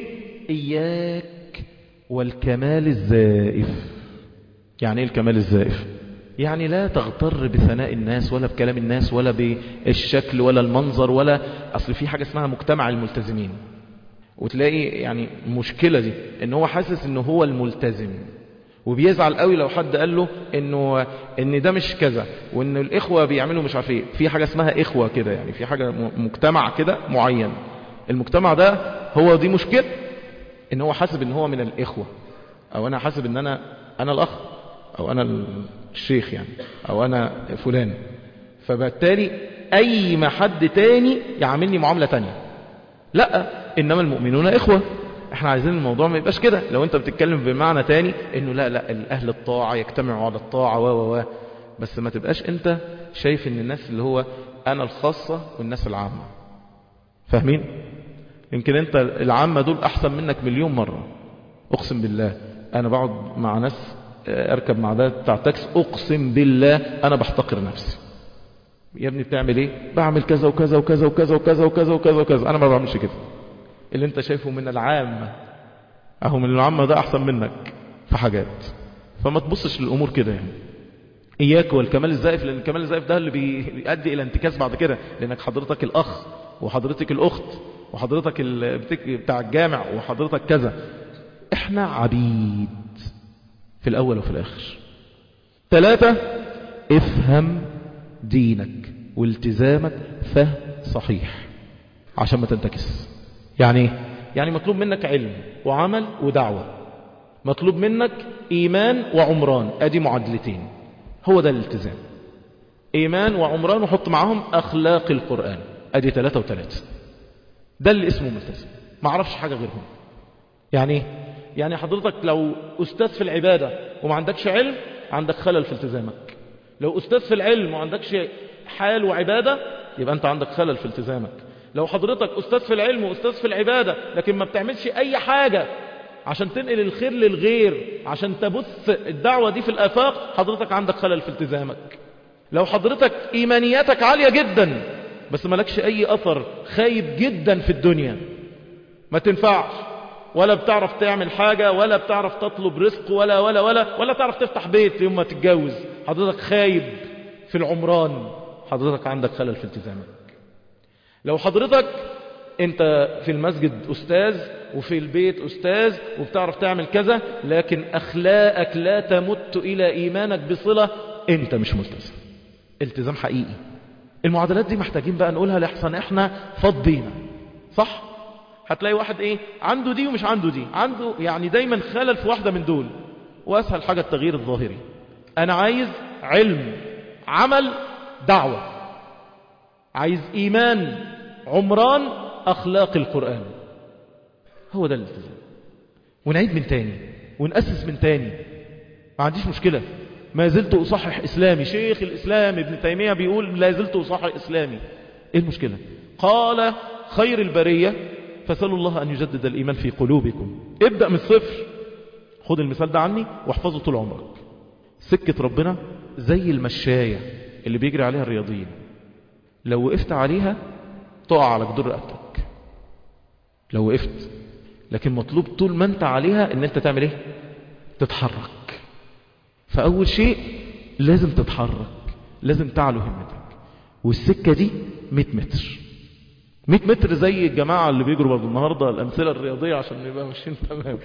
اياك والكمال الزائف يعني ايه الكمال الزائف يعني لا تغتر بثناء الناس ولا بكلام الناس ولا بالشكل ولا المنظر ولا أصل في حاجة اسمها مجتمع الملتزمين وتلاقي يعني مشكلة دي ان هو حاسس انه هو الملتزم وبيزعل قوي لو حد قال له انه ان ده مش كذا وان الاخوه بيعملوا مش عارف ايه في حاجه اسمها اخوه كده يعني في حاجه مجتمع كده معين المجتمع ده هو دي مشكله ان هو حاسب ان هو من الاخوه او انا حاسب ان انا انا الاخ او انا الشيخ يعني او انا فلان فبالتالي اي ما حد تاني يعاملني معامله تانية لا انما المؤمنون اخوه احنا عايزين الموضوع ما يبقاش كده لو انت بتتكلم بمعنى تاني انه لا لا الاهل الطاعة يجتمعوا على الطاعة و و و بس ما تبقاش انت شايف ان الناس اللي هو انا الخاصة والناس العامة فاهمين يمكن انت العامة دول احسن منك مليون مرة اقسم بالله انا بقعد مع ناس اركب مع ده بتاع تاكس اقسم بالله انا بحتقر نفسي يا ابني بتعمل ايه بعمل كذا وكذا وكذا وكذا وكذا وكذا وكذا وكذا انا ما بعملش كده اللي انت شايفه من العامة اهو من العامة ده احسن منك في حاجات فما تبصش للامور كده يعني اياك والكمال الزائف لان الكمال الزائف ده اللي بيؤدي الى انتكاس بعد كده لانك حضرتك الاخ وحضرتك الاخت وحضرتك بتاع الجامع وحضرتك كذا احنا عبيد في الاول وفي الاخر ثلاثة افهم دينك والتزامك فهم صحيح عشان ما تنتكس يعني ايه يعني مطلوب منك علم وعمل ودعوة مطلوب منك ايمان وعمران ادي معادلتين هو ده الالتزام ايمان وعمران وحط معاهم اخلاق القرآن ادي ثلاثة وثلاثة ده اللي اسمه ملتزم ما اعرفش حاجة غيرهم يعني ايه يعني حضرتك لو استاذ في العبادة وما عندكش علم عندك خلل في التزامك لو استاذ في العلم وما عندكش حال وعبادة يبقى انت عندك خلل في التزامك لو حضرتك أستاذ في العلم وأستاذ في العبادة لكن ما بتعملش أي حاجة عشان تنقل الخير للغير عشان تبث الدعوة دي في الآفاق حضرتك عندك خلل في التزامك لو حضرتك إيمانياتك عالية جدا بس مالكش أي أثر خايب جدا في الدنيا ما تنفعش ولا بتعرف تعمل حاجة ولا بتعرف تطلب رزق ولا ولا ولا ولا تعرف تفتح بيت يوم ما تتجوز حضرتك خايب في العمران حضرتك عندك خلل في التزامك لو حضرتك انت في المسجد استاذ وفي البيت استاذ وبتعرف تعمل كذا لكن اخلاقك لا تمت الى ايمانك بصلة انت مش ملتزم التزام حقيقي المعادلات دي محتاجين بقى نقولها لحسن احنا فضينا صح هتلاقي واحد ايه عنده دي ومش عنده دي عنده يعني دايما خلل في واحدة من دول واسهل حاجة التغيير الظاهري انا عايز علم عمل دعوة عايز ايمان عمران اخلاق القرآن هو ده الالتزام ونعيد من تاني ونأسس من تاني ما عنديش مشكلة ما زلت أصحح إسلامي شيخ الإسلام ابن تيمية بيقول لا زلت أصحح إسلامي إيه المشكلة قال خير البرية فسألوا الله أن يجدد الإيمان في قلوبكم ابدأ من الصفر خد المثال ده عني واحفظه طول عمرك سكة ربنا زي المشاية اللي بيجري عليها الرياضيين لو وقفت عليها تقع على جدور رقبتك لو وقفت لكن مطلوب طول ما انت عليها ان انت تعمل ايه تتحرك فاول شيء لازم تتحرك لازم تعلو همتك والسكة دي 100 متر 100 متر زي الجماعة اللي بيجروا برضه النهاردة الأمثلة الرياضية عشان نبقى ماشيين تمام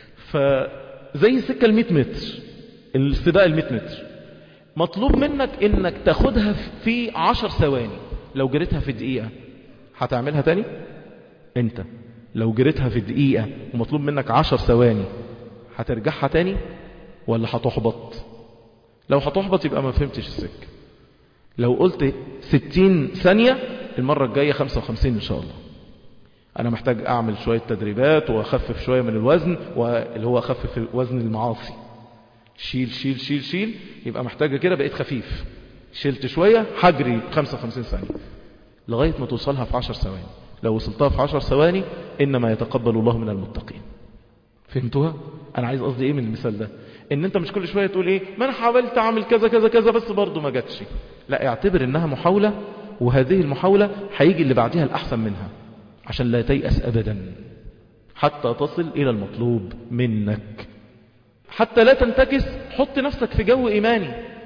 فزي السكة ال 100 متر السباق ال 100 متر مطلوب منك انك تاخدها في 10 ثواني لو جريتها في دقيقة هتعملها تاني انت لو جريتها في دقيقة ومطلوب منك 10 ثواني هترجعها تاني ولا هتحبط لو هتحبط يبقى ما فهمتش السكة لو قلت 60 ثانية المرة الجاية 55 إن شاء الله أنا محتاج أعمل شوية تدريبات وأخفف شوية من الوزن واللي هو أخفف وزن المعاصي شيل شيل شيل شيل يبقى محتاجة كده بقيت خفيف شلت شوية حجري 55 ثانية لغاية ما توصلها في 10 ثواني لو وصلتها في 10 ثواني إنما يتقبل الله من المتقين فهمتوها؟ أنا عايز قصدي إيه من المثال ده ان انت مش كل شوية تقول ايه ما انا حاولت اعمل كذا كذا كذا بس برضه ما جاتش لا اعتبر انها محاولة وهذه المحاولة هيجي اللي بعدها الاحسن منها عشان لا تيأس ابدا حتى تصل الى المطلوب منك حتى لا تنتكس حط نفسك في جو ايماني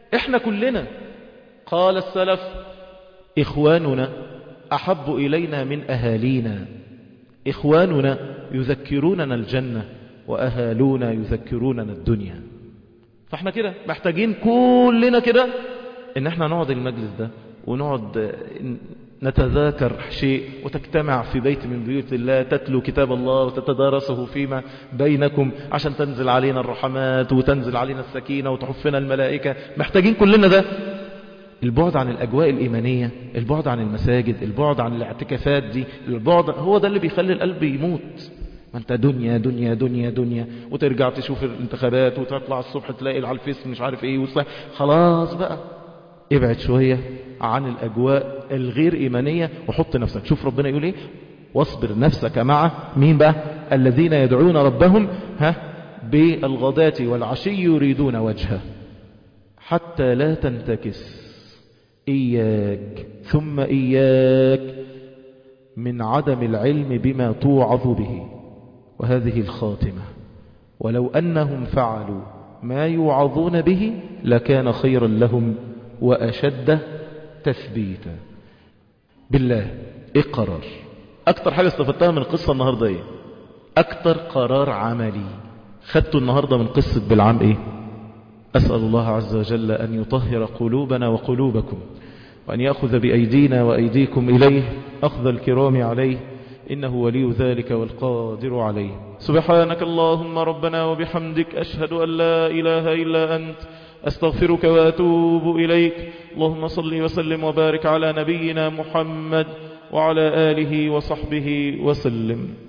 احنا كلنا قال السلف إخواننا أحب إلينا من أهالينا إخواننا يذكروننا الجنة وأهالونا يذكروننا الدنيا فاحنا كده محتاجين كلنا كده ان احنا نقعد المجلس ده ونقعد نتذاكر شيء وتجتمع في بيت من بيوت الله تتلو كتاب الله وتتدارسه فيما بينكم عشان تنزل علينا الرحمات وتنزل علينا السكينة وتحفنا الملائكة محتاجين كلنا ده البعد عن الأجواء الإيمانية البعد عن المساجد البعد عن الاعتكافات دي البعد هو ده اللي بيخلي القلب يموت ما انت دنيا دنيا دنيا دنيا وترجع تشوف الانتخابات وتطلع الصبح تلاقي على الفيس مش عارف ايه وصح. خلاص بقى ابعد شوية عن الأجواء الغير إيمانية وحط نفسك شوف ربنا يقول ايه واصبر نفسك مع مين بقى الذين يدعون ربهم ها بالغداة والعشي يريدون وجهه حتى لا تنتكس إياك ثم إياك من عدم العلم بما توعظ به وهذه الخاتمة ولو أنهم فعلوا ما يوعظون به لكان خيرا لهم وأشد تثبيتا بالله ايه قرار اكتر حاجة استفدتها من القصة النهاردة ايه اكتر قرار عملي خدته النهاردة من قصة بالعام ايه أسأل الله عز وجل أن يطهر قلوبنا وقلوبكم وأن يأخذ بأيدينا وأيديكم إليه أخذ الكرام عليه إنه ولي ذلك والقادر عليه سبحانك اللهم ربنا وبحمدك أشهد أن لا إله إلا أنت أستغفرك وأتوب إليك اللهم صل وسلم وبارك على نبينا محمد وعلى آله وصحبه وسلم